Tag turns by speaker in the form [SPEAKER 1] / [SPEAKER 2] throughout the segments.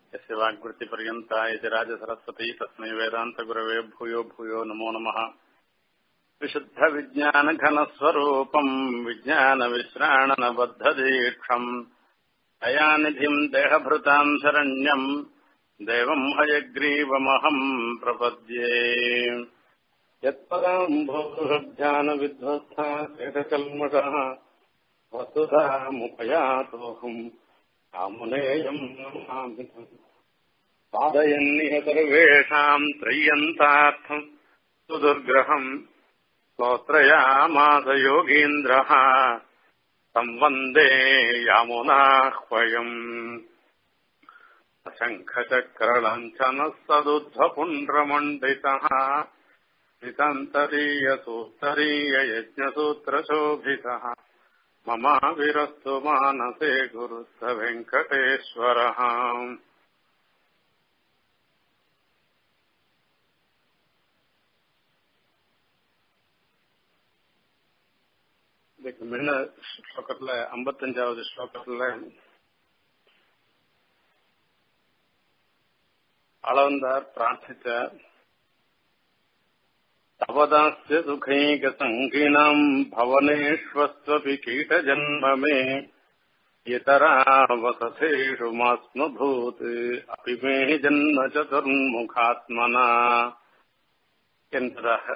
[SPEAKER 1] यस्य वाग्वृत्तिपर्यन्ता इति राजसरस्वती तस्मै वेदान्तगुरवे भूयो भूयो नमो नमः विशुद्धविज्ञानघनस्वरूपम् विज्ञानविश्राणनबद्धदीक्षम् दयानिधिम् देहभृताम् शरण्यम् देवम् हयग्रीवमहम् प्रपद्ये यत्पदाम् भोगज्ञानविध्वस्था शेषकल्मषः वसुधामुपयातोऽहम् आमुनेयम् नमामि पादयन्निह सर्वेषाम् त्रय्यन्तार्थम् सुदुर्ग्रहम् स्तोत्रयामास योगीन्द्रः संवन्दे यामुनाह्वयम् शङ्खचक्रलञ्छनः सदुद्धपुण्ड्रमण्डितः नितन्तरीयसूत्तरीययज्ञसूत्रशोभितः ममाविरस्तु मानसे गुरुस्थ वेङ्कटेश्वरः இதுக்கு முன்ன ஸ்லோகத்துல ஐம்பத்தஞ்சாவது ஸ்லோகத்துல அளவந்தார் பிரார்த்திச்சார் तवदास्य सुखैकसङ्गिनम् भवनेष्वस्त्वपि कीटजन्म मे इतरावसथेषु मास्मभूत् अपि मे जन्म चतुर्मुखात्मना என்பதாக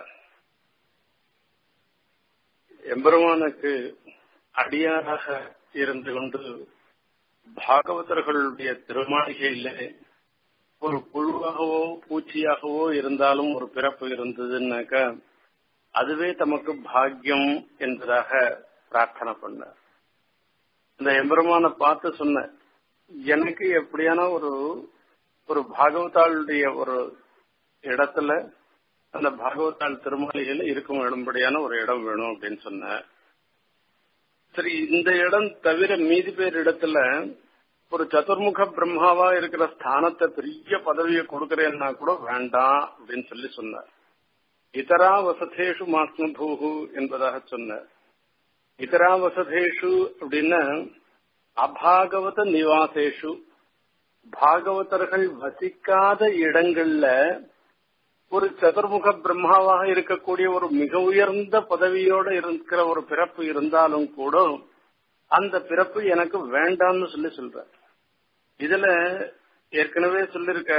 [SPEAKER 1] எம்பெருமானுக்கு அடியாராக இருந்து கொண்டு பாகவதர்களுடைய திருமாளிகையிலே ஒரு புழுவாகவோ பூச்சியாகவோ இருந்தாலும் ஒரு பிறப்பு இருந்ததுன்னாக்க அதுவே தமக்கு பாக்கியம் என்பதாக பிரார்த்தனை பண்ணார் இந்த எம்பெருமான பார்த்து சொன்ன எனக்கு எப்படியான ஒரு ஒரு பாகவதாளுடைய ஒரு இடத்துல அந்த பாகவதாள் திருமாளிகையில இருக்கும் இடம்படியான ஒரு இடம் வேணும் அப்படின்னு சொன்ன சரி இந்த இடம் தவிர மீதி பேர் இடத்துல ஒரு சதுர்முக பிரம்மாவா இருக்கிற ஸ்தானத்தை பெரிய பதவியை கொடுக்கறேன்னா கூட வேண்டாம் அப்படின்னு சொல்லி சொன்னார் இதரா வசதேஷு மாஸ்மபூகு என்பதாக சொன்னார் இதரா வசதேஷு அப்படின்னா அபாகவத நிவாசேஷு பாகவதர்கள் வசிக்காத இடங்கள்ல ஒரு சதுர்முக பிரம்மாவாக இருக்கக்கூடிய ஒரு மிக உயர்ந்த பதவியோட இருக்கிற ஒரு பிறப்பு இருந்தாலும் கூட அந்த பிறப்பு எனக்கு வேண்டாம்னு சொல்லி சொல்ற இதுல ஏற்கனவே சொல்லிருக்க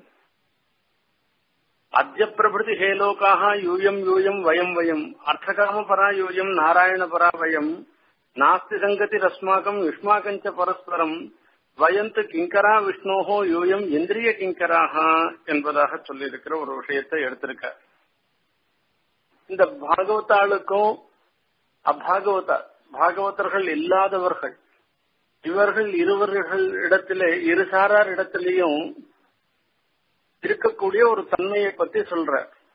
[SPEAKER 1] அத்திய பிரபதி ஹேலோகாக யூயம் யூயம் வயம் வயம் அர்த்தகாம பரா யூயம் நாராயண பரா வயம் நாஸ்தி சங்கதி ரஸ்மாகம் யுஷ்மாகஞ்ச பரஸ்பரம் வயந்து கிங்கரா விஷ்ணோஹோ யூயம் இந்திரிய கிங்கராக என்பதாக சொல்லியிருக்கிற ஒரு விஷயத்தை எடுத்திருக்க இந்த பாகவதாளுக்கும் அபாகவதா பாகவதர்கள் இல்லாதவர்கள் இவர்கள் இருவர்கள் இடத்திலே இருசாரார் இடத்திலேயும் இருக்கக்கூடிய ஒரு தன்மையை பத்தி சொல்ற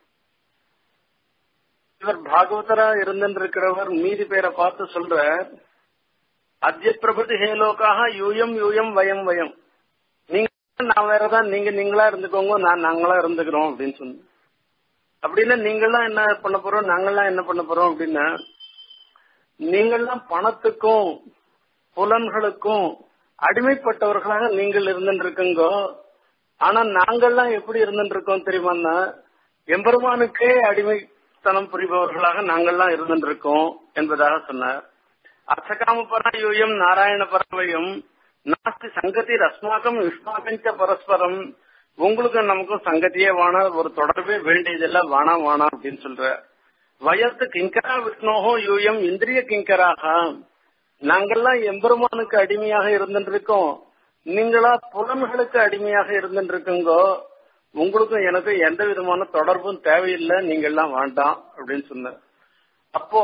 [SPEAKER 1] இவர் பாகவதரா இருந்திருக்கிறவர் மீதி பேரை பார்த்து சொல்ற அத்திய பிரபதி ஹேலோக்காக யூயம் யூயம் வயம் வயம் நீங்க நான் வேறதான் நீங்க நீங்களா இருந்துக்கோங்க நான் நாங்களா இருந்துக்கிறோம் அப்படின்னு சொன்ன அப்படின்னா நீங்களாம் என்ன பண்ண போறோம் நாங்களாம் என்ன பண்ண போறோம் அப்படின்னா நீங்கள்லாம் பணத்துக்கும் புலன்களுக்கும் அடிமைப்பட்டவர்களாக நீங்கள் இருந்துருக்குங்க ஆனா நாங்கள்லாம் எப்படி இருந்துருக்கோம் தெரியுமான்னா எம்பெருமானுக்கே அடிமைத்தனம் புரிபவர்களாக நாங்கள்லாம் இருந்துருக்கோம் என்பதாக சொன்னார் அர்த்தகாம பராயூயம் நாராயண பரவயம் நாஸ்தி சங்கதி ரஸ்மாக்கம் யுஷ்மாக்கஞ்ச பரஸ்பரம் உங்களுக்கு நமக்கும் சங்கத்தியே வானா ஒரு தொடர்பே வேண்டியதெல்லாம் வானா வானா அப்படின்னு சொல்ற வயத்து கிங்கரா விஷ்ணோஹோ யூயம் இந்திரிய கிங்கராக நாங்கெல்லாம் எம்பெருமானுக்கு அடிமையாக இருந்துருக்கோம் நீங்களா புலன்களுக்கு அடிமையாக இருந்துருக்குங்கோ உங்களுக்கும் எனக்கும் எந்த விதமான தொடர்பும் தேவையில்லை நீங்கெல்லாம் வேண்டாம் அப்படின்னு சொன்ன அப்போ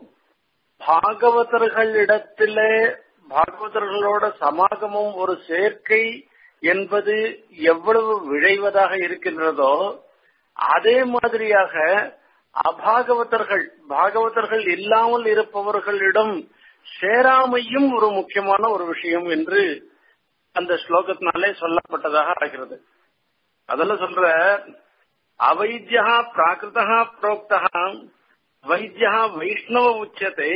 [SPEAKER 1] பாகவதர்களிடத்திலே பாகவதர்களோட சமாகமும் ஒரு சேர்க்கை என்பது எவ்வளவு விழைவதாக இருக்கின்றதோ அதே மாதிரியாக அபாகவதர்கள் பாகவதர்கள் இல்லாமல் இருப்பவர்களிடம் சேராமையும் ஒரு முக்கியமான ஒரு விஷயம் என்று அந்த ஸ்லோகத்தினாலே சொல்லப்பட்டதாக ஆகிறது அதில் சொல்ற அவைத்தியா பிராகிருதா புரோக்தா வைத்தியா வைஷ்ணவ உச்சத்தை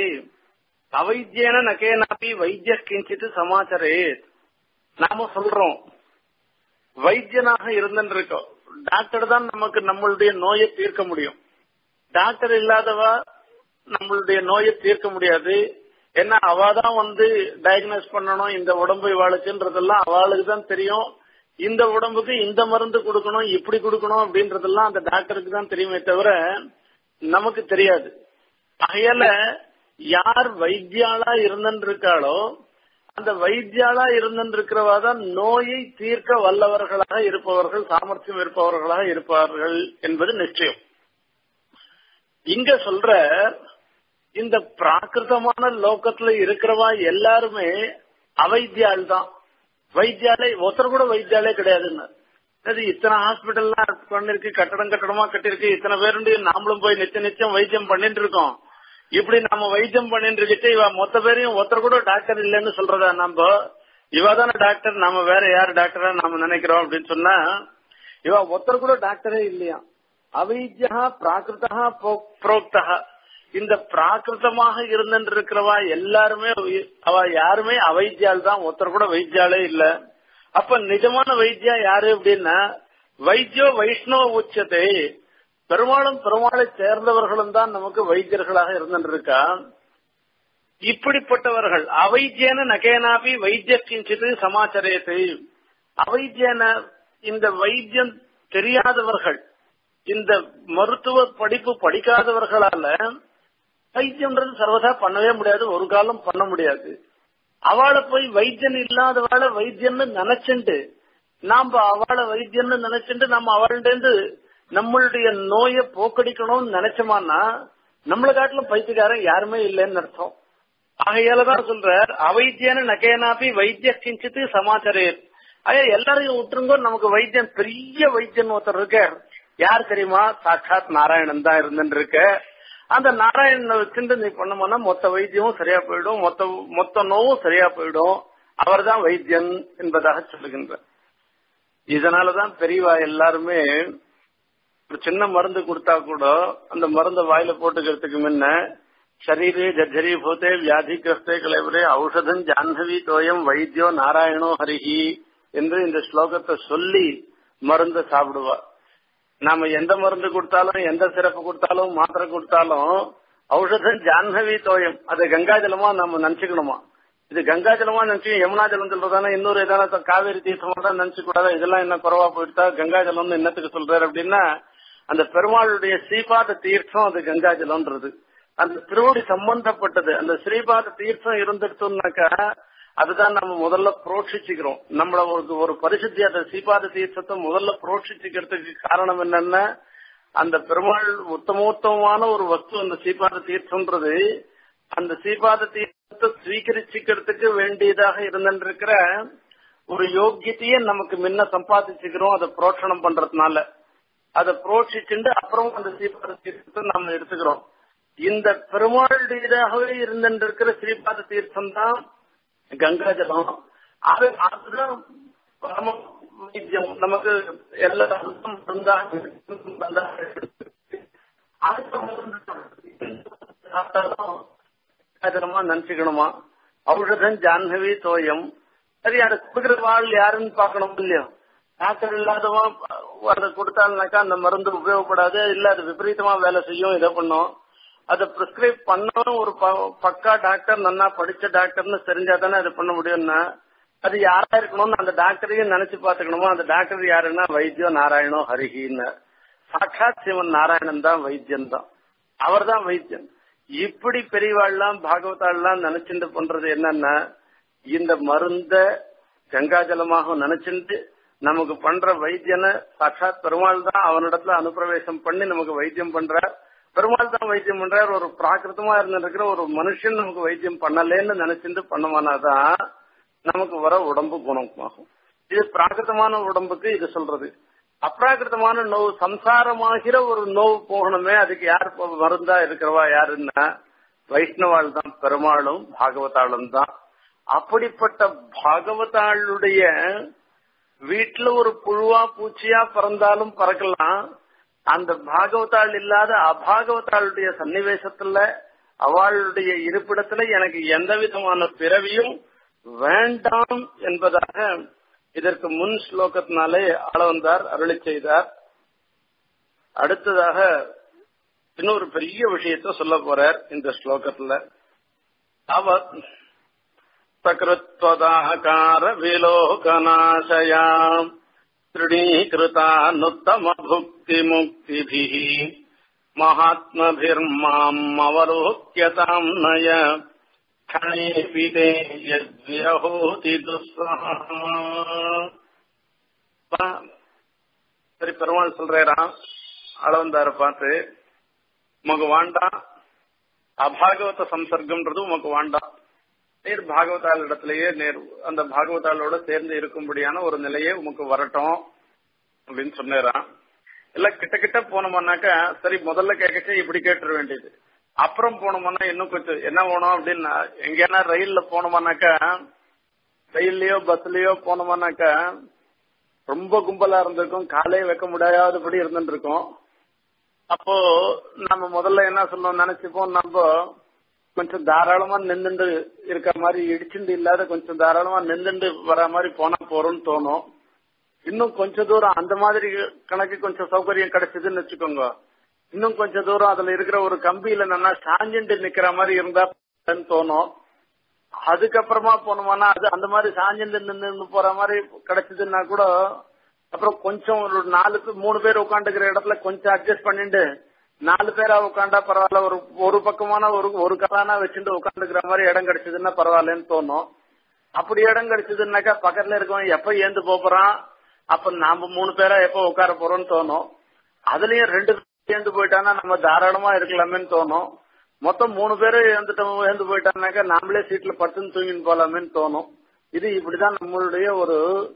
[SPEAKER 1] அவைத்தியன நகேனாப்பி வைத்திய கிஞ்சித்து சமாச்சரே நாம சொல்றோம் வைத்தியனாக இருந்துருக்கோம் டாக்டர் தான் நமக்கு நம்மளுடைய நோயை தீர்க்க முடியும் டாக்டர் இல்லாதவா நம்மளுடைய நோயை தீர்க்க முடியாது ஏன்னா அவ தான் வந்து டயக்னோஸ் பண்ணணும் இந்த உடம்பு இவாளுக்குன்றதெல்லாம் அவளுக்கு தான் தெரியும் இந்த உடம்புக்கு இந்த மருந்து கொடுக்கணும் இப்படி கொடுக்கணும் அப்படின்றதெல்லாம் அந்த டாக்டருக்கு தான் தெரியுமே தவிர நமக்கு தெரியாது ஆகையால யார் வைத்தியாளா இருந்திருக்காளோ அந்த வைத்தியாளா இருந்திருக்கிறவா தான் நோயை தீர்க்க வல்லவர்களாக இருப்பவர்கள் சாமர்த்தியம் இருப்பவர்களாக இருப்பார்கள் என்பது நிச்சயம் இங்க சொல்ற இந்த பிராகிருதமான லோக்கத்துல இருக்கிறவா எல்லாருமே அவைத்தியால் தான் வைத்தியாலே ஒருத்தர் கூட வைத்தியாலே கிடையாதுன்னு அது இத்தனை ஹாஸ்பிட்டல்லாம் பண்ணிருக்கு கட்டடம் கட்டடமா கட்டிருக்கு இத்தனை பேருடைய நாமளும் போய் நிச்சயம் நிச்சயம் வைத்தியம் பண்ணிட்டு இருக்கோம் இப்படி நம்ம வைத்தியம் பண்ணிட்டு இருக்கிட்டு இவ மொத்த பேரையும் ஒருத்தர் கூட டாக்டர் இல்லைன்னு சொல்றதா நம்ம இவ தானே டாக்டர் நாம வேற யார் டாக்டரா நாம நினைக்கிறோம் அப்படின்னு சொன்னா இவ ஒருத்தர் கூட டாக்டரே இல்லையா அவைத்தியா பிராகிருத்தா புரோக்தா இந்த பிராகிருத்தமாக இருந்திருக்கிறவா எல்லாருமே அவ யாருமே அவைத்தியால் தான் ஒருத்தர் கூட வைத்தியாலே இல்ல அப்ப நிஜமான வைத்தியா யாரு அப்படின்னா வைத்தியோ வைஷ்ணவ உச்சத்தை பெருமாளும் பெருமாளை சேர்ந்தவர்களும் தான் நமக்கு வைத்தியர்களாக இருந்திருக்கா இப்படிப்பட்டவர்கள் அவைத்தியன நகேனாபி வைத்திய கிஞ்சித்து சமாச்சரியத்தை அவைத்தியன இந்த வைத்தியம் தெரியாதவர்கள் இந்த மருத்துவ படிப்பு படிக்காதவர்களால வைத்தியம்ன்றது சர்வதா பண்ணவே முடியாது ஒரு காலம் பண்ண முடியாது அவளை போய் வைத்தியன் இல்லாதவாள வைத்தியன்னு நினைச்சுண்டு நாம அவளை வைத்தியன்னு நினைச்சுட்டு நம்ம அவள்கிட்ட நம்மளுடைய நோயை போக்கடிக்கணும்னு நினைச்சோமான்னா நம்மளை காட்டிலும் பைத்தியக்காரன் யாருமே இல்லைன்னு அர்த்தம் ஆகையாலதான் சொல்றார் அவைத்தியன நகேனாபி வைத்திய கிஞ்சித்து சமாச்சாரியர் ஐயா எல்லாரையும் விட்டுருங்கோ நமக்கு வைத்தியன் பெரிய வைத்தியன் ஒருத்தர் இருக்கார் யார் தெரியுமா சாட்சாத் நாராயணன் தான் இருந்துட்டு இருக்க அந்த நாராயணனை வச்சுட்டு நீ பண்ணோம்னா மொத்த வைத்தியமும் சரியா போயிடும் மொத்த மொத்த நோவும் சரியா போயிடும் அவர் தான் வைத்தியன் என்பதாக சொல்லுகின்ற இதனாலதான் பெரியவா எல்லாருமே ஒரு சின்ன மருந்து கொடுத்தா கூட அந்த மருந்த வாயில போட்டுக்கிறதுக்கு முன்ன ಶರೀರೇ ಜರ್ಜರೀಭೂತೆ ವ್ಯಾಧಿಗ್ರಸ್ತೆ ಕಳೆವರೇ ಔಷಧಂ ಜಾಹ್ನವಿ தோயம் வைத்தியோ நாராயணோ ஹரிஹி என்று இந்த ஸ்லோகத்தை சொல்லி மருந்து சாப்பிடுவா நாம எந்த மருந்து கொடுத்தாலும் எந்த சிறப்பு கொடுத்தாலும் மாத்திரை கொடுத்தாலும் ஔஷதம் ஜாஹ்னவி தோயம் அது கங்கா ஜலமா நம்ம நினைச்சுக்கணுமா இது கங்கா ஜலமா நினைச்சு யமுனா ஜலம் சொல்றதானே இன்னொரு எதான காவேரி தீர்த்தமா தான் நினைச்சு கூடாது இதெல்லாம் என்ன குறவா போயிட்டா கங்கா ஜலம்னு என்னத்துக்கு சொல்றாரு அப்படின்னா அந்த பெருமாளுடைய ஸ்ரீபாத தீர்த்தம் அது கங்கா ஜலம்ன்றது அந்த திருவடி சம்பந்தப்பட்டது அந்த ஸ்ரீபாத தீர்த்தம் இருந்துட்டோம்னாக்கா அதுதான் நம்ம முதல்ல புரோட்சிச்சுக்கிறோம் நம்மள ஒரு ஒரு பரிசுத்தி அந்த ஸ்ரீபாத தீர்த்தத்தை முதல்ல புரோட்சிச்சுக்கிறதுக்கு காரணம் என்னன்னா அந்த பெருமாள் உத்தமோத்தமமான ஒரு வஸ்து அந்த ஸ்ரீபாத தீர்த்தம்ன்றது அந்த ஸ்ரீபாத தீர்த்தத்தை ஸ்வீகரிச்சுக்கிறதுக்கு வேண்டியதாக இருந்திருக்கிற ஒரு யோக்கியத்தையே நமக்கு முன்ன சம்பாதிச்சுக்கிறோம் அதை புரோட்சணம் பண்றதுனால அதை புரோட்சிச்சுட்டு அப்புறம் அந்த ஸ்ரீபாத தீர்த்தத்தை நம்ம எடுத்துக்கிறோம் இந்த பெருமாளுடையதாகவே இருந்திருக்கிற ஸ்ரீபாத தீர்த்தம் தான் கங்கா ஜலம் அது அதுதான் பரம வைத்தியம் நமக்கு எல்லா இருந்தா நினைச்சுக்கணுமா ஔஷதம் ஜாஹ்னவி தோயம் சரி அதை கொடுக்குற வாழ் யாருன்னு பாக்கணும் இல்லையோ டாக்டர் இல்லாதவன் அதை கொடுத்தாங்கனாக்கா அந்த மருந்து உபயோகப்படாது இல்ல அது விபரீதமா வேலை செய்யும் இதை பண்ணும் அதை பிரிஸ்கிரைப் பண்ணவும் ஒரு பக்கா டாக்டர் நன்னா படிச்ச டாக்டர்னு தெரிஞ்சா தானே அது பண்ண முடியும்னா அது யாரா இருக்கணும்னு அந்த டாக்டரையும் நினைச்சு பாத்துக்கணுமோ அந்த டாக்டர் யாருன்னா வைத்தியோ நாராயணோ ஹரிஹின்னு சாட்சாத் சிவன் நாராயணன் தான் வைத்தியன் தான் அவர் தான் வைத்தியன் இப்படி பெரியவாள்லாம் பாகவதாள்லாம் நினைச்சுட்டு பண்றது என்னன்னா இந்த மருந்த கங்கா ஜலமாக நினைச்சுட்டு நமக்கு பண்ற வைத்தியனை சாட்சாத் பெருமாள் தான் அவனிடத்துல அனுப்பிரவேசம் பண்ணி நமக்கு வைத்தியம் பண்றார் பெருமாள் தான் வைத்தியம் பண்றார் ஒரு பிராகிருத்தமா இருந்திருக்கிற ஒரு மனுஷன் நமக்கு வைத்தியம் பண்ணலேன்னு நினைச்சிட்டு பண்ணமானாதான் நமக்கு வர உடம்பு குணமாகும் இது பிராகிருத்தமான உடம்புக்கு இது சொல்றது அப்ராகிருத்தமான நோவு சம்சாரமாகிற ஒரு நோவு போகணுமே அதுக்கு யார் மருந்தா இருக்கிறவா யாருன்னா வைஷ்ணவாள் தான் பெருமாளும் பாகவதாளும் தான் அப்படிப்பட்ட பாகவதாளுடைய வீட்டுல ஒரு புழுவா பூச்சியா பறந்தாலும் பறக்கலாம் அந்த பாகவதாள் இல்லாத அபாகவதாளுடைய சன்னிவேசத்துல அவளுடைய இருப்பிடத்துல எனக்கு எந்த விதமான பிறவியும் வேண்டாம் என்பதாக இதற்கு முன் ஸ்லோகத்தினாலே ஆளவந்தார் அருளி செய்தார் அடுத்ததாக இன்னொரு பெரிய விஷயத்த சொல்ல போறார் இந்த ஸ்லோகத்துல அவ சகிருத்வதாகார விலோகநாசயாம் திருடீகிருதானுத்தம புக்தி முக்திபிः महात्मभिर्माम् अवलोक्यताम् नय क्षणेऽपि ते यद्विरहोति சரி பெருமாள் சொல்றாராம் அளவந்தார பார்த்து உமக்கு வாண்டாம் அபாகவத சம்சர்க்கம்ன்றது உமக்கு வாண்டாம் நேர் பாகவதால் இடத்திலேயே நேர் அந்த பாகவதாலோட சேர்ந்து இருக்கும்படியான ஒரு நிலையே உமக்கு வரட்டும் அப்படின்னு சொன்னாராம் எல்லாம் கிட்ட கிட்ட போனோம்னாக்கா சரி முதல்ல கேட்கச்சே இப்படி கேட்டுற வேண்டியது அப்புறம் போனோம்னா இன்னும் கொஞ்சம் என்ன வேணும் அப்படின்னா எங்கேனா ரயில்ல போனோம்னாக்கா ரயில்லயோ பஸ்லயோ போனோம்னாக்கா ரொம்ப கும்பலா இருந்திருக்கும் காலே வைக்க முடியாதபடி இருந்துட்டு இருக்கோம் அப்போ நம்ம முதல்ல என்ன சொல்லணும் நினைச்சுப்போம் நம்ம கொஞ்சம் தாராளமா நின்றுண்டு இருக்க மாதிரி இடிச்சுண்டு இல்லாத கொஞ்சம் தாராளமா நின்றுண்டு வர மாதிரி போனா போறோம்னு தோணும் இன்னும் கொஞ்ச தூரம் அந்த மாதிரி கணக்கு கொஞ்சம் சௌகரியம் கிடைச்சதுன்னு வச்சுக்கோங்க இன்னும் கொஞ்ச தூரம் அதுல இருக்கிற ஒரு கம்பியில நல்லா சாஞ்சிண்டு நிக்கிற மாதிரி இருந்தா தோணும் அதுக்கப்புறமா போனோம்னா அது அந்த மாதிரி சாஞ்சிண்டு நின்று போற மாதிரி கிடைச்சதுன்னா கூட அப்புறம் கொஞ்சம் ஒரு நாலு மூணு பேர் உட்காந்துக்கிற இடத்துல கொஞ்சம் அட்ஜஸ்ட் பண்ணிட்டு நாலு பேரா உட்காண்டா பரவாயில்ல ஒரு ஒரு பக்கமான ஒரு ஒரு கலானா வச்சுட்டு உட்காந்துக்கிற மாதிரி இடம் கிடைச்சதுன்னா பரவாயில்லன்னு தோணும் அப்படி இடம் கிடைச்சதுன்னாக்கா பக்கத்துல இருக்கவன் எப்ப ஏந்து போறான் அப்ப நாம மூணு பேரா எப்ப உட்கார போறோம்னு தோணும் அதுலயும் ரெண்டு ஏந்து போயிட்டானா நம்ம தாராளமா இருக்கலாமேன்னு தோணும் மொத்தம் மூணு பேரும் ஏந்துட்டோம் ஏந்து போயிட்டானாக்கா நாமளே சீட்ல படுத்துன்னு தூங்கின்னு போலாமேன்னு தோணும் இது இப்படிதான் நம்மளுடைய ஒரு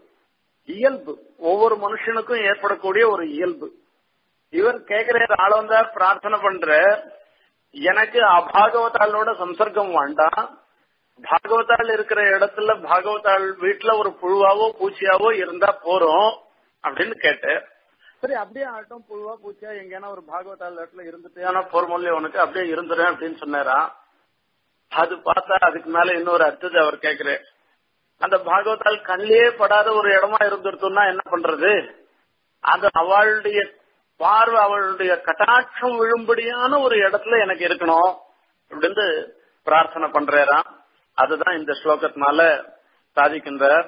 [SPEAKER 1] இயல்பு ஒவ்வொரு மனுஷனுக்கும் ஏற்படக்கூடிய ஒரு இயல்பு இவர் கேட்கிற ஆளவந்தா பிரார்த்தனை பண்ற எனக்கு அபாகவதாலோட சம்சர்க்கம் வேண்டாம் பாகவதால் இருக்கிற இடத்துல பாகவதால் வீட்டுல ஒரு புழுவாவோ பூச்சியாவோ இருந்தா போறோம் அப்படின்னு கேட்டேன் சரி அப்படியே ஆட்டம் புழுவா பூச்சியா எங்கேனா ஒரு பாகவதால் இடத்துல இருந்துட்டு ஆனா போர்மொழி உனக்கு அப்படியே இருந்துறேன் அப்படின்னு சொன்னாராம் அது பார்த்தா அதுக்கு மேல இன்னொரு அர்த்தத்தை அவர் கேட்கிறேன் அந்த பாகவதால் கண்ணிலே படாத ஒரு இடமா இருந்துருத்தோம்னா என்ன பண்றது அது அவளுடைய பார்வை அவளுடைய கட்டாட்சம் விழும்படியான ஒரு இடத்துல எனக்கு இருக்கணும் அப்படின்னு பிரார்த்தனை பண்றாராம் அதுதான் இந்த ஸ்லோகத்தினால சாதிக்கின்றார்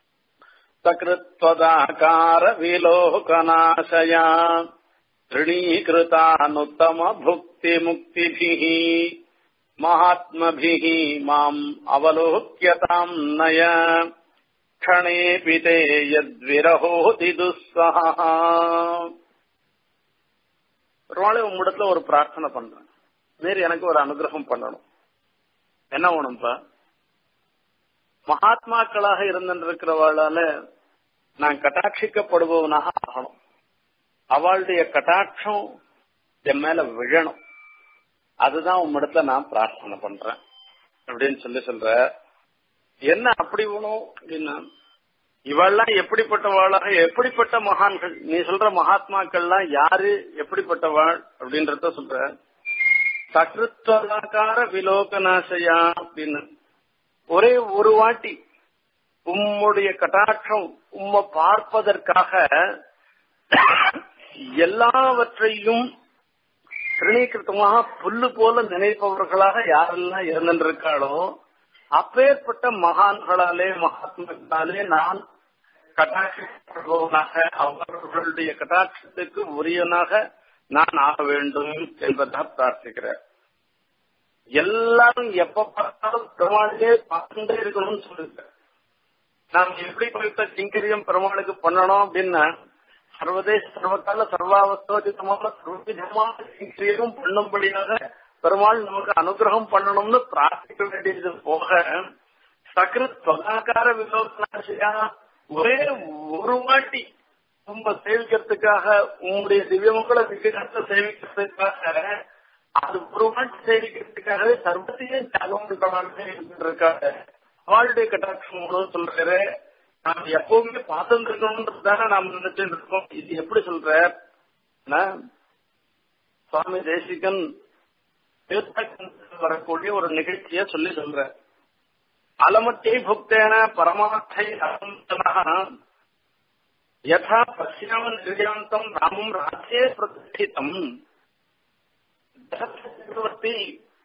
[SPEAKER 1] சகிருத்வதாகார விலோகநாசயா திருணீகிருதானுத்தம புக்தி முக்திபிः महात्मभिः माम् अवलोक्यताम् नय क्षणेऽपि ते यद्विरहोति दुःसहः பெருமாளே உம்மிடத்துல ஒரு பிரார்த்தனை பண்றேன் மேரி எனக்கு ஒரு அனுகிரகம் பண்ணணும் என்ன வேணும்ப்பா மகாத்மாக்களாக இருந்திருக்கிறவளால நான் கட்டாட்சிக்கப்படுபவனாக ஆகணும் அவளுடைய கட்டாட்சம் என் மேல விழணும் அதுதான் உம்மிடத்துல நான் பிரார்த்தனை பண்றேன் அப்படின்னு சொல்லி சொல்ற என்ன அப்படி வேணும் அப்படின்னா இவெல்லாம் எப்படிப்பட்டவாளாக எப்படிப்பட்ட மகான்கள் நீ சொல்ற மகாத்மாக்கள்லாம் யாரு எப்படிப்பட்டவாள் அப்படின்றத சொல்ற சகிருத்வகார விலோகநாசையா அப்படின்னு ஒரே ஒரு வாட்டி உம்முடைய கட்டாட்சம் உம்மை பார்ப்பதற்காக எல்லாவற்றையும் திருநீகிருத்தமாக புல்லு போல நினைப்பவர்களாக யாரெல்லாம் இருந்திருக்காளோ அப்பேற்பட்ட மகான்களாலே மகாத்மாக்களாலே நான் கட்டாட்சிப்படுபவனாக அவர்களுடைய கட்டாட்சத்துக்கு உரியனாக நான் ஆக வேண்டும் என்பதாக பிரார்த்திக்கிறேன் எல்லாரும் எப்ப பார்த்தாலும் பெருமாளையே பார்த்துட்டே இருக்கணும்னு சொல்லுங்க நாம் எப்படி குறித்த கிங்கரியம் பெருமாளுக்கு பண்ணணும் அப்படின்னா சர்வதேச சர்வகால சர்வாவஸ்தோஜிதமான சர்வவிதமான கிங்கரியம் பண்ணும்படியாக பெருமாள் நமக்கு அனுகிரகம் பண்ணணும்னு பிரார்த்திக்க வேண்டியது போக சகிருத் பகாக்கார விலோகநாசியா ஒரே ஒரு வாட்டி உங்க சேவிக்கிறதுக்காக உங்களுடைய திவ்யமக்களை விக்கிரத்தை சேவிக்கிறதுக்காக அது ஒரு வாட்டி சேவிக்கிறதுக்காகவே சர்வத்தையும் தியாகம் பண்றவாழ்வே இருக்காங்க அவளுடைய கட்டாட்சம் சொல்றாரு நாம் எப்பவுமே பார்த்துட்டு இருக்கணும்ன்றதுதானே நாம் நினைச்சுட்டு இருக்கோம் இது எப்படி சொல்ற சுவாமி தேசிகன் வரக்கூடிய ஒரு நிகழ்ச்சிய சொல்லி சொல்ற अलमत्यै भुक्तेन परमार्थै अहंतनः यथा पश्याम निर्यान्तम् रामम् राज्ये प्रतिष्ठितम् சக்கரவர்த்தி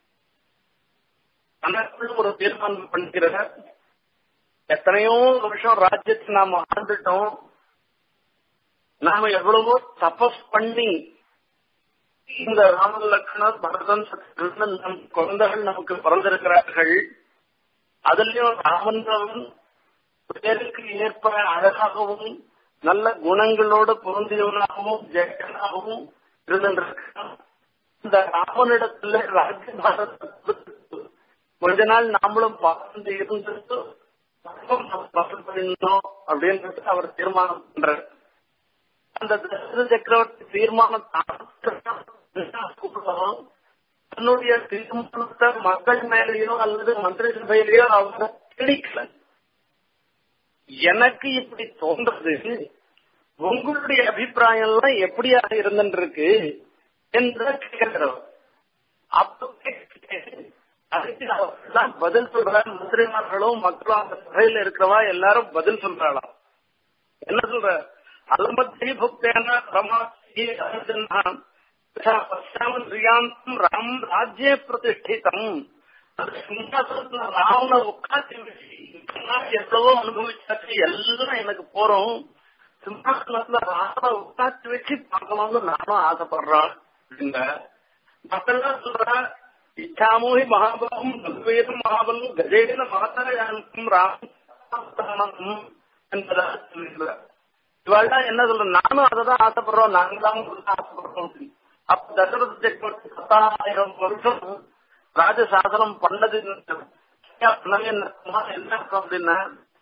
[SPEAKER 1] தனக்குள்ள ஒரு தீர்மானம் பண்ணிக்கிற எத்தனையோ வருஷம் ராஜ்யத்தை நாம ஆண்டுட்டோம் நாம எவ்வளவோ தபஸ் பண்ணி இந்த ராம லக்ஷ்மணர் பரதன் சத்ருகன் நம் குழந்தைகள் நமக்கு பிறந்திருக்கிறார்கள் அதுலயும் ராமன் பேருக்கு ஏற்ப அழகாகவும் நல்ல குணங்களோடு பொருந்தியவனாகவும் ஜெயனாகவும் இருந்திருக்கிறான் இந்த ராமனிடத்துல ராஜ்ய பாரத கொஞ்ச நாள் நாமளும் பார்த்து இருந்துட்டு பண்ணணும் அப்படின்றது அவர் தீர்மானம் பண்றாரு அந்த தசரத சக்கரவர்த்தி தீர்மானம் தன்னுடைய தீர்மானத்தை மக்கள் மேலேயோ அல்லது மந்திரி சபையிலேயோ அவங்க திணிக்கல எனக்கு இப்படி தோன்றது உங்களுடைய அபிப்பிராயம் எல்லாம் எப்படியாக இருந்துருக்கு என்று கேட்கிறவர் அப்போ அதுக்கு அவர்தான் பதில் சொல்றார் மந்திரிமார்களும் மக்களும் அந்த சபையில இருக்கிறவா எல்லாரும் பதில் சொல்றாளாம் என்ன சொல்ற அலமத்தி புக்தேன பிரமாசி அர்ஜுனான் பச்சாமன் ரியாந்தம் ராம் ராஜ்ய பிரதிஷ்டிதம் அது சிம்மாசனத்துல ராவண உட்காந்து எவ்வளவோ அனுபவிச்சாச்சு எல்லாம் எனக்கு போறோம் சிம்மாசனத்துல ராவண உட்காந்து வச்சு பார்க்கணும்னு நானும் ஆசைப்படுறேன் அப்படிங்க மக்கள்லாம் சொல்ற இச்சாமோகி மகாபலம் ரகுவீரம் மகாபலம் கஜேன மாதாயானுக்கும் ராமம் என்பதாக சொல்லுகிறார் இவாள்தான் என்ன சொல்ற நானும் அதை தான் ஆசைப்படுறோம் நாங்க தான் ஆசைப்படுறோம் அப்ப தசரத சக்கரவர்த்தி பத்தாயிரம் வருஷம் ராஜசாசனம் பண்ணது என்ன அர்த்தம் அப்படின்னா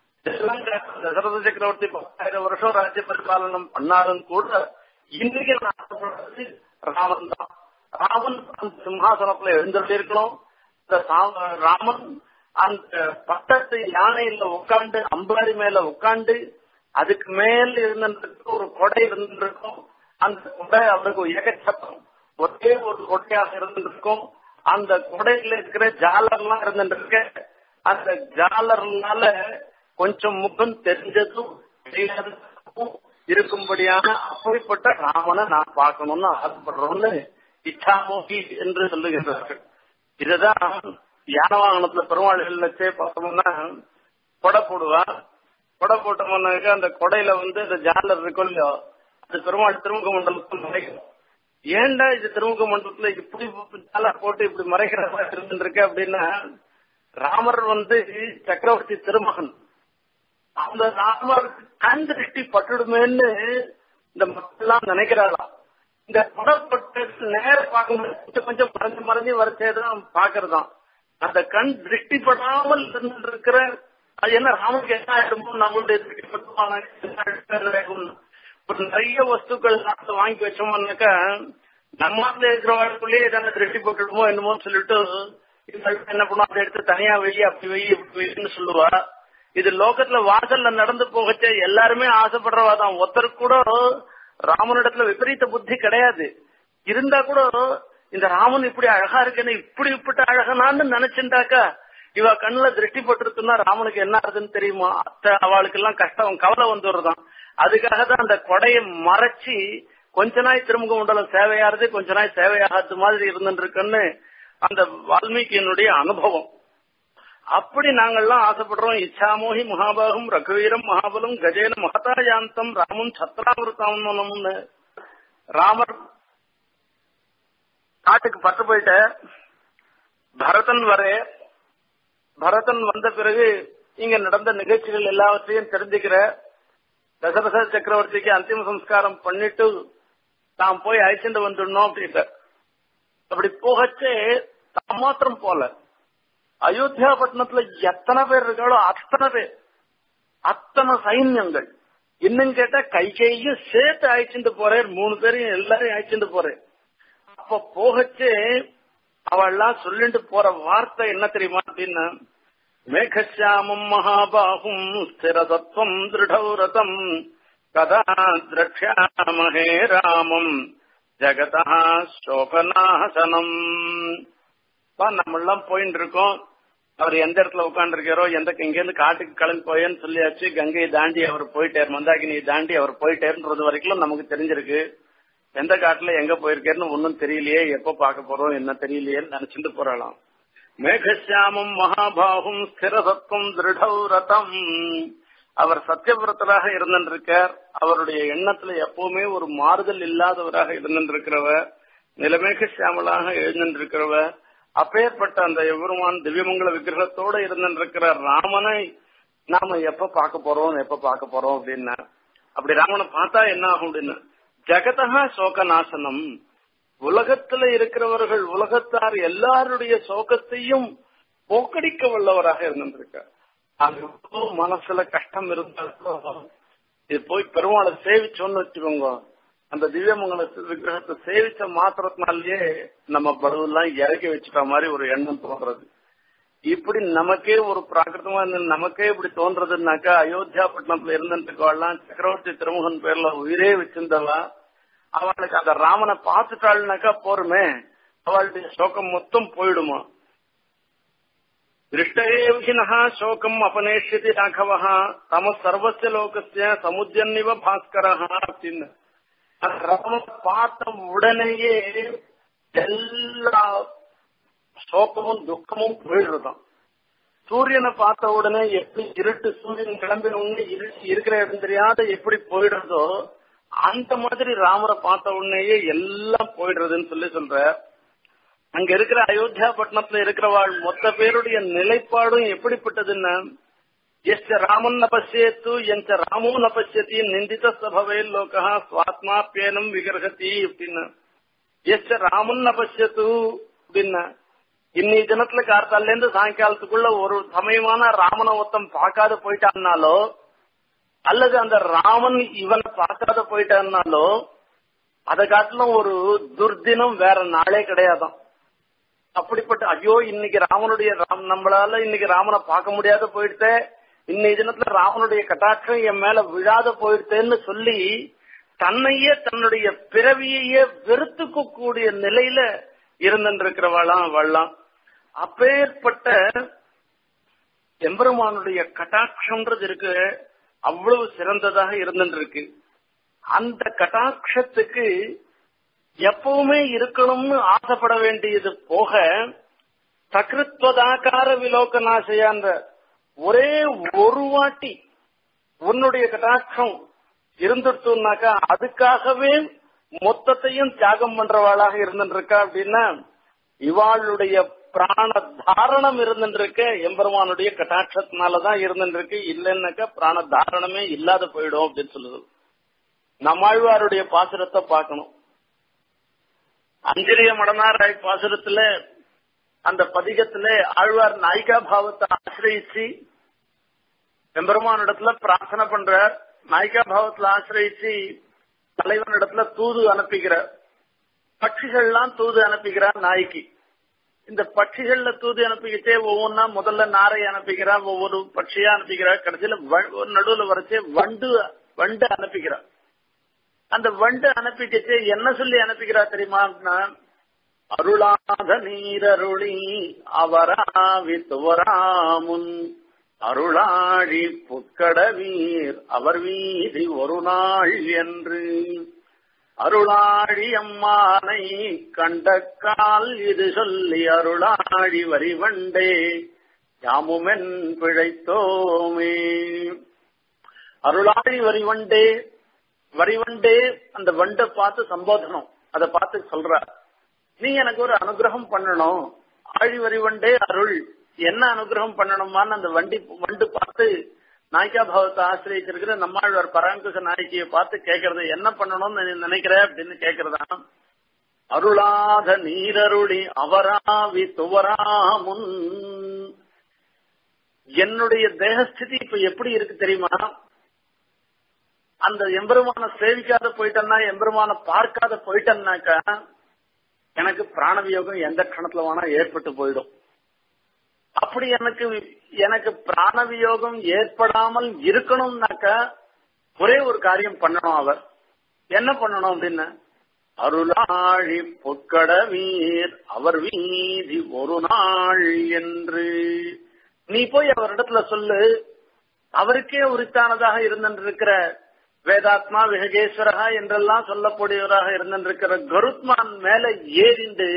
[SPEAKER 1] தசரத சக்கரவர்த்தி பத்தாயிரம் வருஷம் ராஜ்ய பரிபாலனம் பண்ணாலும் கூட இன்னைக்கு நான் ஆசைப்படுறது ராமன் தான் ராமன் அந்த சிம்ஹாசனத்துல எழுந்துட்டு இருக்கணும் இந்த ராமன் அந்த பட்டத்து யானையில உட்காந்து அம்பாரி மேல உட்காந்து அதுக்கு மேல இருந்திருக்க ஒரு கொடை இருந்திருக்கும் அந்த கொடை அவருக்கு ஏகச்சப்பம் ஒரே ஒரு கொடையாக இருந்திருக்கும் அந்த கொடையில இருக்கிற ஜாலர்லாம் இருந்துருக்கு அந்த ஜாலர்னால கொஞ்சம் முகம் தெரிஞ்சதும் தெரியாததும் இருக்கும்படியான அப்படிப்பட்ட ராமனை நான் பார்க்கணும்னு ஆசைப்படுறோம்னு இச்சாமோகி என்று சொல்லுகின்றார்கள் இதுதான் யான வாகனத்துல பெருமாள் வச்சே பார்த்தோம்னா கொடை போடுவான் கொடை போட்டோம்னாக்க அந்த கொடையில வந்து இந்த ஜாலர் இருக்கும் இல்லையோ அது பெருமாள் திருமுக மண்டலத்தில் மறைக்கும் ஏன்டா இது திருமுக மண்டலத்துல இப்படி ஜாலர் போட்டு இப்படி மறைக்கிற மாதிரி இருந்துருக்கு அப்படின்னா ராமர் வந்து சக்கரவர்த்தி திருமகன் அந்த ராமருக்கு கண் திருஷ்டி பட்டுடுமேன்னு இந்த மக்கள்லாம் நினைக்கிறாளாம் இந்த படப்பட்டு நேர பார்க்கும்போது கொஞ்சம் கொஞ்சம் மறைஞ்சு மறைஞ்சு வரச்சேதான் பாக்குறதாம் அந்த கண் திருஷ்டி படாமல் இருக்கிற அது என்ன ராமனுக்கு என்ன ஆயிடுமோ நம்மளுடைய திருஷ்டி பட்டுமான ஒரு நிறைய வஸ்துக்கள் நாட்டு வாங்கி வச்சோம்னாக்கா நம்ம இருக்கிற வாழ்க்கையிலேயே எதனா திருஷ்டி போட்டுடுமோ என்னமோன்னு சொல்லிட்டு என்ன பண்ணும் அதை எடுத்து தனியா வெயி அப்படி வெயி இப்படி வெயின்னு சொல்லுவா இது லோகத்துல வாசல்ல நடந்து போகச்ச எல்லாருமே ஆசைப்படுறவா தான் ஒருத்தருக்கு கூட ராமனிடத்துல விபரீத புத்தி கிடையாது இருந்தா கூட இந்த ராமன் இப்படி அழகா இருக்குன்னு இப்படி இப்படி அழகனான்னு நினைச்சுட்டாக்கா இவ கண்ணுல திருஷ்டி பட்டிருக்குன்னா ராமனுக்கு என்ன ஆகுதுன்னு தெரியுமா அத்தை அவளுக்கு எல்லாம் கஷ்டம் கவலை வந்துடுறதான் அதுக்காக தான் அந்த கொடையை மறைச்சு கொஞ்ச நாய் திருமுக மண்டலம் சேவையாறது கொஞ்ச நாய் சேவையாகாத மாதிரி இருந்துருக்குன்னு அந்த வால்மீகியினுடைய அனுபவம் அப்படி நாங்கள்லாம் ஆசைப்படுறோம் இச்சாமோகி மகாபாகும் ரகுவீரம் மகாபலம் கஜேன மகதாயாந்தம் ராமன் சத்ராவிரதாமனம்னு ராமர் காட்டுக்கு பட்டு போயிட்ட பரதன் வரே பரதன் வந்த பிறகு இங்க நடந்த நிகழ்ச்சிகள் எல்லாவற்றையும் தெரிஞ்சுக்கிற தசரத சக்கரவர்த்திக்கு அந்திம சம்ஸ்காரம் பண்ணிட்டு தாம் போய் அழைச்சிட்டு வந்துடணும் அப்படின்ட்டு அப்படி போகச்சே தாம் மாத்திரம் போல அயோத்தியா பட்டணத்துல எத்தனை பேர் இருக்காளோ அத்தனை பேர் அத்தனை சைன்யங்கள் இன்னும் கேட்டா கை கையும் சேர்த்து அழைச்சிட்டு போறேன் மூணு பேரையும் எல்லாரையும் அழைச்சிட்டு போறேன் அப்ப போகச்சே அவள்லாம் சொல்லிட்டு போற வார்த்தை என்ன தெரியுமா அப்படின்னா மேகசியாமம் மகாபாகும் ஸ்திரதத்துவம் திருடௌரதம் கதா திரக்ஷாமஹே ராமம் ஜெகதா சோகநாசனம் நம்மெல்லாம் போயிட்டு இருக்கோம் அவர் எந்த இடத்துல உட்காந்துருக்காரோ எந்த இங்கேருந்து காட்டுக்கு கிளம்பி போயேன்னு சொல்லியாச்சு கங்கையை தாண்டி அவர் போயிட்டார் மந்தாகினியை தாண்டி அவர் போயிட்டாருன்றது வரைக்கும் நமக்கு தெரிஞ்சிருக்கு எந்த காட்டுல எங்க போயிருக்காருன்னு ஒன்னும் தெரியலையே எப்ப பார்க்க போறோம் என்ன தெரியலையேன்னு நினைச்சிட்டு போறாளாம் மேகசியாமம் மகாபாகும் ஸ்திரசத்துவம் திருடௌரதம் அவர் சத்தியபுரத்தராக இருந்திருக்கார் அவருடைய எண்ணத்துல எப்பவுமே ஒரு மாறுதல் இல்லாதவராக இருந்திருக்கிறவர் நிலமேக சியாமலாக எழுந்திருக்கிறவர் அப்பேற்பட்ட அந்த எவருமான் திவ்யமங்கல விக்கிரகத்தோட இருந்திருக்கிற ராமனை நாம எப்ப பார்க்க போறோம் எப்ப பார்க்க போறோம் அப்படின்னா அப்படி ராமனை பார்த்தா என்ன ஆகும் அப்படின்னா ஜெகதகா சோக நாசனம் உலகத்துல இருக்கிறவர்கள் உலகத்தார் எல்லாருடைய சோகத்தையும் போக்கடிக்க வல்லவராக இருந்திருக்கார் அது எவ்வளவு மனசுல கஷ்டம் இருந்தாலும் இது போய் பெருமாளை சேவிச்சோன்னு வச்சுக்கோங்க அந்த திவ்யமங்கல விக்கிரகத்தை சேவிச்ச மாத்திரத்தினாலேயே நம்ம பருவெல்லாம் இறக்கி வச்சுட்ட மாதிரி ஒரு எண்ணம் தோன்றது இப்படி நமக்கே ஒரு பிராகிருத்தமா இருந்து நமக்கே இப்படி தோன்றதுனாக்கா அயோத்தியா பட்டணத்துல இருந்துட்டுக்கவாள்லாம் சக்கரவர்த்தி திருமுகன் பேர்ல உயிரே வச்சிருந்தவா அவளுக்கு அந்த ராமனை பார்த்துட்டாள்னாக்கா போருமே அவளுடைய சோகம் மொத்தம் போயிடுமா திருஷ்டேவினः சோகம் அபநேஷ்யதி ராഘவः தம சர்வஸ்ய லோகஸ்ய சமுத்தியன்னிவ பாஸ்கரः அப்படின்னு அந்த ராமனை பார்த்த உடனேயே எல்லா சோகமும் துக்கமும் போயிடுறதாம் சூரியனை பார்த்த உடனே எப்படி இருட்டு சூரியன் கிளம்பின உடனே இருட்டு இருக்கிற இடம் தெரியாத எப்படி போயிடுறதோ அந்த மாதிரி ராமரை பார்த்த உடனேயே எல்லாம் போயிடுறதுன்னு சொல்லி சொல்ற அங்க இருக்கிற அயோத்தியா பட்டணத்துல இருக்கிறவாள் மொத்த பேருடைய நிலைப்பாடும் எப்படிப்பட்டதுன்னா எஸ்ட ராமன் நபசியத்து எந்த ராமோ நபசியத்தி நிந்தித சபவே லோகா சுவாத்மாப்பியனம் விகிரகத்தி அப்படின்னு எஸ்ட ராமன் நபசியத்து அப்படின்னா இன்னி தினத்துல கார்த்தால இருந்து சாயங்காலத்துக்குள்ள ஒரு சமயமான ராமனை ஒருத்தன் பார்க்காத போயிட்டான்னாலோ அல்லது அந்த ராமன் இவனை பார்க்காத போயிட்டான்னாலோ அதை காட்டிலும் ஒரு துர்தினம் வேற நாளே கிடையாதான் அப்படிப்பட்ட ஐயோ இன்னைக்கு ராமனுடைய ராம் நம்மளால இன்னைக்கு ராமனை பார்க்க முடியாத போயிடுத்தே இன்னைக்கு தினத்துல ராமனுடைய கட்டாட்சம் என் மேல விழாத போயிடுத்தேன்னு சொல்லி தன்னையே தன்னுடைய பிறவியையே வெறுத்துக்க கூடிய நிலையில இருந்திருக்கிறவளாம் அவள்லாம் அப்பேற்பட்ட எம்பெருமானுடைய கட்டாட்சம்ன்றது இருக்கு அவ்வளவு சிறந்ததாக இருந்துருக்கு அந்த கட்டாட்சத்துக்கு எப்பவுமே இருக்கணும்னு ஆசைப்பட வேண்டியது போக சகிருத்வதாக்கார விலோகநாசையான்ற ஒரே ஒரு வாட்டி உன்னுடைய கட்டாட்சம் இருந்துட்டுனாக்கா அதுக்காகவே மொத்தத்தையும் தியாகம் பண்றவாளாக இருந்துருக்கா அப்படின்னா இவாளுடைய பிராண தாரணம் இருந்துருக்கு எம்பெருமானுடைய கட்டாட்சத்தினாலதான் இருந்துருக்கு இல்லைன்னாக்கா பிராண தாரணமே இல்லாத போயிடும் அப்படின்னு சொல்லுது நம்மாழ்வாருடைய பாசுரத்தை பார்க்கணும் அஞ்சலிய மடனாராய் பாசுரத்துல அந்த பதிகத்துல ஆழ்வார் நாயிகா பாவத்தை ஆசிரியிச்சு எம்பெருமானிடத்துல பிரார்த்தனை பண்றார் நாயிகா பாவத்துல ஆசிரியிச்சு தலைவனிடத்துல தூது அனுப்பிக்கிறார் பட்சிகள்லாம் தூது அனுப்பிக்கிறார் நாய்க்கு இந்த பட்சிகள்ல தூது அனுப்பிக்கிட்டே ஒவ்வொன்னா முதல்ல நாரை அனுப்பிக்கிறார் ஒவ்வொரு பட்சியா அனுப்பிக்கிறார் கடைசியில நடுவுல வரைச்சே வண்டு வண்டு அனுப்பிக்கிறார் அந்த வண்டு அனுப்பிக்கிட்டு என்ன சொல்லி அனுப்பிக்கிறா தெரியுமா அருளாத நீரருளி அவராவி துவராமுன் அருளாழி புக்கடவீர் அவர் வீதி ஒரு நாள் என்று அருளாழி அம்மானை கண்டக்கால் இது சொல்லி அருளாழி வரிவண்டே யாமுமென் பிழைத்தோமே அருளாழி வரிவண்டே வரிவண்டே அந்த வண்டை பார்த்து சம்போதனம் அதை பார்த்து சொல்ற நீ எனக்கு ஒரு அனுகிரகம் பண்ணணும் ஆழி வரிவண்டே அருள் என்ன அனுகிரகம் பண்ணணுமான்னு அந்த வண்டி வண்டு பார்த்து நாய்க்கா பாவத்தை ஆசிரியச்சிருக்கிற நம்மாழ்வார் பராங்குச நாய்க்கிய பார்த்து கேட்கறது என்ன பண்ணணும்னு நீ நினைக்கிற அப்படின்னு கேட்கறதா அருளாத நீரருளி அவராவி துவராமுன் என்னுடைய தேகஸ்திதி இப்ப எப்படி இருக்கு தெரியுமா அந்த எம்பெருமான சேவிக்காத போயிட்டேன்னா எம்பெருமான பார்க்காத போயிட்டேன்னாக்கா எனக்கு பிராணவியோகம் எந்த கணத்துல வேணா ஏற்பட்டு போயிடும் அப்படி எனக்கு எனக்கு பிராணவியோகம் ஏற்படாமல் இருக்கணும்னாக்கா ஒரே ஒரு காரியம் பண்ணணும் அவர் என்ன பண்ணணும் அப்படின்னு அருளாழி பொற்கட வீர் அவர் வீதி ஒரு நாள் என்று நீ போய் அவரிடத்துல சொல்லு அவருக்கே உரித்தானதாக இருந்திருக்கிற வேதாத்மா விகஜேஸ்வரகா என்றெல்லாம் சொல்லக்கூடியவராக இருந்திருக்கிற கருத்மான் மேல ஏறிண்டு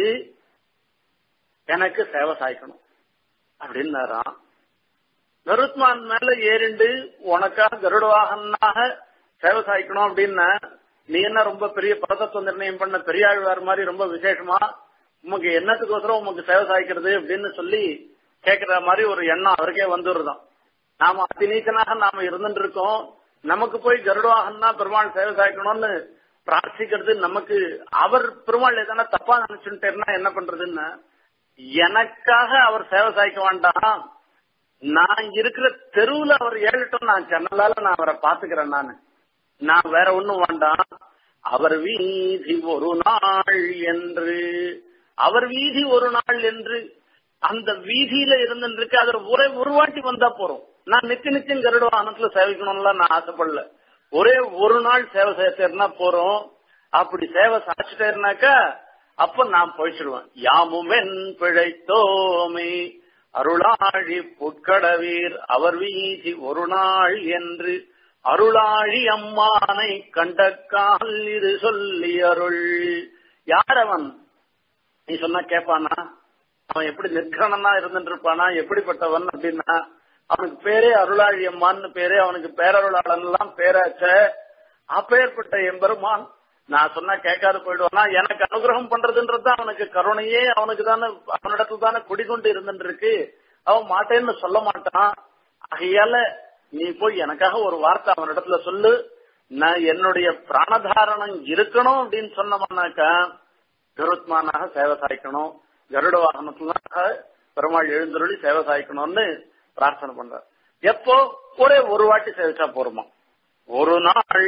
[SPEAKER 1] எனக்கு சேவை சாய்க்கணும் அப்படின்னாராம் கருத்மான் மேல ஏறிண்டு உனக்காக கருட வாகனாக சேவை சாய்க்கணும் அப்படின்னா நீ என்ன ரொம்ப பெரிய பரதத்துவ நிர்ணயம் பண்ண பெரியாழ்வார் மாதிரி ரொம்ப விசேஷமா உமக்கு என்னத்துக்கோசரம் உமக்கு சேவை சாய்க்கிறது அப்படின்னு சொல்லி கேட்கிற மாதிரி ஒரு எண்ணம் அவருக்கே வந்துருதான் நாம அதிநீச்சனாக நாம இருந்துட்டு இருக்கோம் நமக்கு போய் கருடவாகனா பெருமாள் சேவை சாய்க்கணும்னு பிரார்த்திக்கிறது நமக்கு அவர் பெருமாள் எதனா தப்பா நினைச்சுட்டேன்னா என்ன பண்றதுன்னா எனக்காக அவர் சேவை சாய்க்க வேண்டாம் நான் இருக்கிற தெருவுல அவர் ஏழட்டும் நான் ஜன்னலால நான் அவரை பாத்துக்கிறேன் நானு நான் வேற ஒண்ணும் வேண்டாம் அவர் வீதி ஒரு நாள் என்று அவர் வீதி ஒரு நாள் என்று அந்த வீதியில இருந்துருக்கு அதுல ஒரே ஒரு வாட்டி வந்தா போறோம் நான் நித்திய நித்தியம் கருட வாகனத்துல சேவிக்கணும்லாம் நான் ஆசைப்படல ஒரே ஒரு நாள் சேவை செய்யறனா போறோம் அப்படி சேவை சாச்சிட்டேன்னாக்கா அப்ப நான் போயிடுவேன் யாமுமென் பிழைத்தோமே அருளாழி புட்கடவீர் அவர் வீதி ஒரு நாள் என்று அருளாழி அம்மானை கண்டக்கால் இது சொல்லி அருள் யார் அவன் நீ சொன்னா கேப்பானா அவன் எப்படி நிர்கணனா இருந்துட்டு இருப்பானா எப்படிப்பட்டவன் அப்படின்னா அவனுக்கு பேரே அருளாழி அம்மான்னு பேரே அவனுக்கு பேரருளாளன் எல்லாம் பேராச்ச அப்பேற்பட்ட எம்பெருமான் நான் சொன்னா கேட்காது போயிடுவானா எனக்கு அனுகிரகம் பண்றதுன்றது அவனுக்கு கருணையே அவனுக்கு தானே அவனிடத்துல தானே குடிகொண்டு இருந்துட்டு இருக்கு அவன் மாட்டேன்னு சொல்ல மாட்டான் ஆகையால நீ போய் எனக்காக ஒரு வார்த்தை அவனிடத்துல சொல்லு நான் என்னுடைய பிராணதாரணம் இருக்கணும் அப்படின்னு சொன்னோம்னாக்கா கருத்மானாக சேவை சாய்க்கணும் கருட வாகனத்துலாக பெருமாள் எழுந்தருளி சேவை சாய்க்கணும்னு பிரார்த்தனை பண்றார் எப்போ ஒரே ஒரு வாட்டி சேவிச்சா போருமா ஒரு நாள்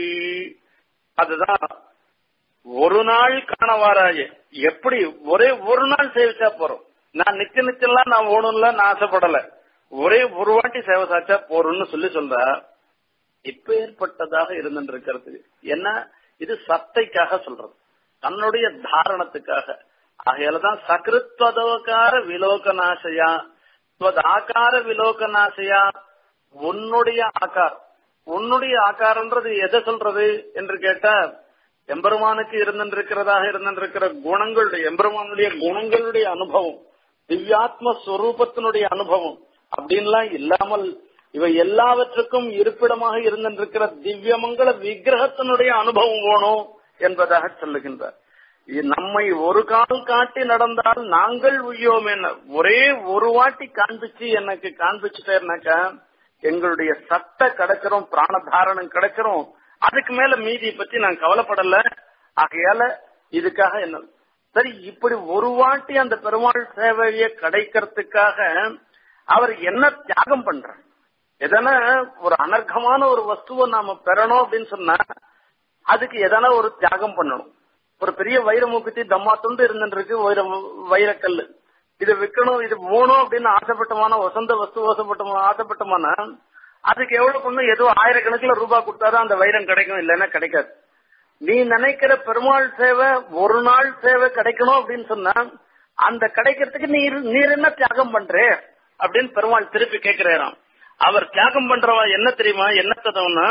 [SPEAKER 1] அதுதான் ஒரு நாள் காணவாராய எப்படி ஒரே ஒரு நாள் சேவிச்சா போறோம் நான் நிச்சய நிச்சயம்லாம் நான் ஓணும்ல நான் ஆசைப்படல ஒரே ஒரு வாட்டி சேவை சாச்சா போறோம்னு சொல்லி சொல்ற இப்ப ஏற்பட்டதாக இருந்துருக்கிறது என்ன இது சத்தைக்காக சொல்றது தன்னுடைய தாரணத்துக்காக ஆகையாலதான் சகிருத்வதோகார விலோகநாசையா ஆகார விலோகநாசையா உன்னுடைய ஆகார் உன்னுடைய ஆகாரன்றது எதை சொல்றது என்று கேட்டா எம்பெருமானுக்கு இருந்திருக்கிறதாக இருந்திருக்கிற குணங்களுடைய எம்பெருமானுடைய குணங்களுடைய அனுபவம் திவ்யாத்ம ஸ்வரூபத்தினுடைய அனுபவம் அப்படின்லாம் இல்லாமல் இவை எல்லாவற்றுக்கும் இருப்பிடமாக இருந்திருக்கிற திவ்யமங்கள விக்கிரகத்தினுடைய அனுபவம் வேணும் என்பதாக சொல்லுகின்றார் நம்மை ஒரு கால் காட்டி நடந்தால் நாங்கள் உய்யோம் என்ன ஒரே ஒரு வாட்டி காண்பிச்சு எனக்கு காண்பிச்சுட்டேன்னாக்கா எங்களுடைய சத்த கிடைக்கிறோம் பிராணதாரணம் கிடைக்கிறோம் அதுக்கு மேல மீதியை பத்தி நான் கவலைப்படல ஆகையால இதுக்காக என்ன சரி இப்படி ஒரு வாட்டி அந்த பெருமாள் சேவையை கிடைக்கிறதுக்காக அவர் என்ன தியாகம் பண்றார் எதனா ஒரு அனர்க்கமான ஒரு வஸ்துவை நாம பெறணும் அப்படின்னு சொன்னா அதுக்கு எதனா ஒரு தியாகம் பண்ணணும் ஒரு பெரிய வைர மூக்குத்தி தம்மா துண்டு இருந்துருக்கு வைர வைரக்கல்லு இது விற்கணும் இது போகணும் அப்படின்னு ஆசைப்பட்டமான வசந்த வஸ்து ஆசைப்பட்டமான ஆசைப்பட்டமான அதுக்கு எவ்வளவு பண்ணும் ஏதோ ஆயிரக்கணக்கில் ரூபாய் கொடுத்தாதான் அந்த வைரம் கிடைக்கும் இல்லைன்னா கிடைக்காது நீ நினைக்கிற பெருமாள் சேவை ஒரு நாள் சேவை கிடைக்கணும் அப்படின்னு சொன்னா அந்த கிடைக்கிறதுக்கு நீ நீர் என்ன தியாகம் பண்ற அப்படின்னு பெருமாள் திருப்பி கேட்கிறாராம் அவர் தியாகம் பண்றவா என்ன தெரியுமா என்ன ததவுனா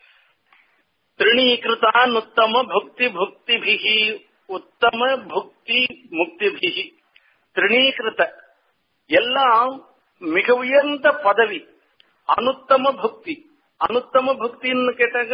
[SPEAKER 1] திருணீகிருதான் உத்தம புக்தி புக்திபிகி உத்தம புக்தி முக்திபிகி திருணீகிருத்த எல்லாம் மிக உயர்ந்த பதவி அனுத்தம புக்தி அனுத்தம புக்தின்னு கேட்டாங்க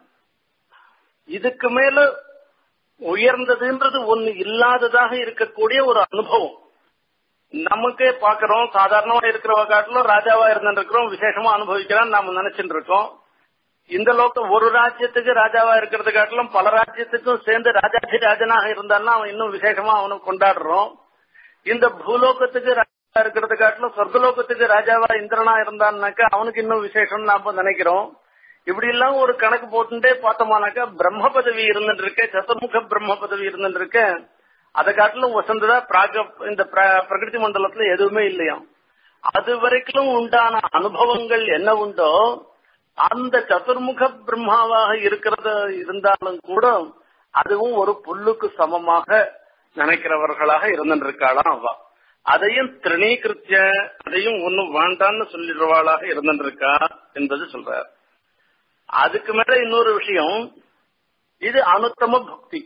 [SPEAKER 1] இதுக்கு மேல உயர்ந்ததுன்றது ஒண்ணு இல்லாததாக இருக்கக்கூடிய ஒரு அனுபவம் நமக்கே பாக்குறோம் சாதாரணமா இருக்கிறவ காட்டிலும் ராஜாவா இருந்துருக்கிறோம் விசேஷமா அனுபவிக்கிறான்னு நாம நினைச்சுட்டு இருக்கோம் இந்த லோக்கம் ஒரு ராஜ்யத்துக்கு ராஜாவா இருக்கிறது காட்டிலும் பல ராஜ்யத்துக்கும் சேர்ந்து ராஜாதி ராஜனாக இருந்தான்னா அவன் இன்னும் விசேஷமா அவனுக்கு கொண்டாடுறோம் இந்த பூலோகத்துக்கு ராஜா இருக்கிறது காட்டிலும் சொர்க்கலோகத்துக்கு ராஜாவா இந்திரனா இருந்தான்னாக்கா அவனுக்கு இன்னும் விசேஷம் நாம நினைக்கிறோம் இப்படி எல்லாம் ஒரு கணக்கு போட்டுட்டே பார்த்தோமானாக்கா பிரம்ம பதவி இருந்துட்டு இருக்க சதுர்முக பிரம்ம பதவி இருந்துட்டு இருக்க அதை காட்டிலும் வசந்ததா பிராக இந்த பிரகிருதி மண்டலத்துல எதுவுமே இல்லையாம் அது வரைக்கும் உண்டான அனுபவங்கள் என்ன உண்டோ அந்த சதுர்முக பிரம்மாவாக இருக்கிறத இருந்தாலும் கூட அதுவும் ஒரு புல்லுக்கு சமமாக நினைக்கிறவர்களாக இருந்துருக்காளாம் அவ அதையும் திரணீகிருத்திய அதையும் ஒன்னும் வேண்டான்னு சொல்லிடுவாளாக இருந்திருக்கா என்பது சொல்றார் அதுக்கு மேல இன்னொரு விஷயம் இது அனுத்தம பக்தி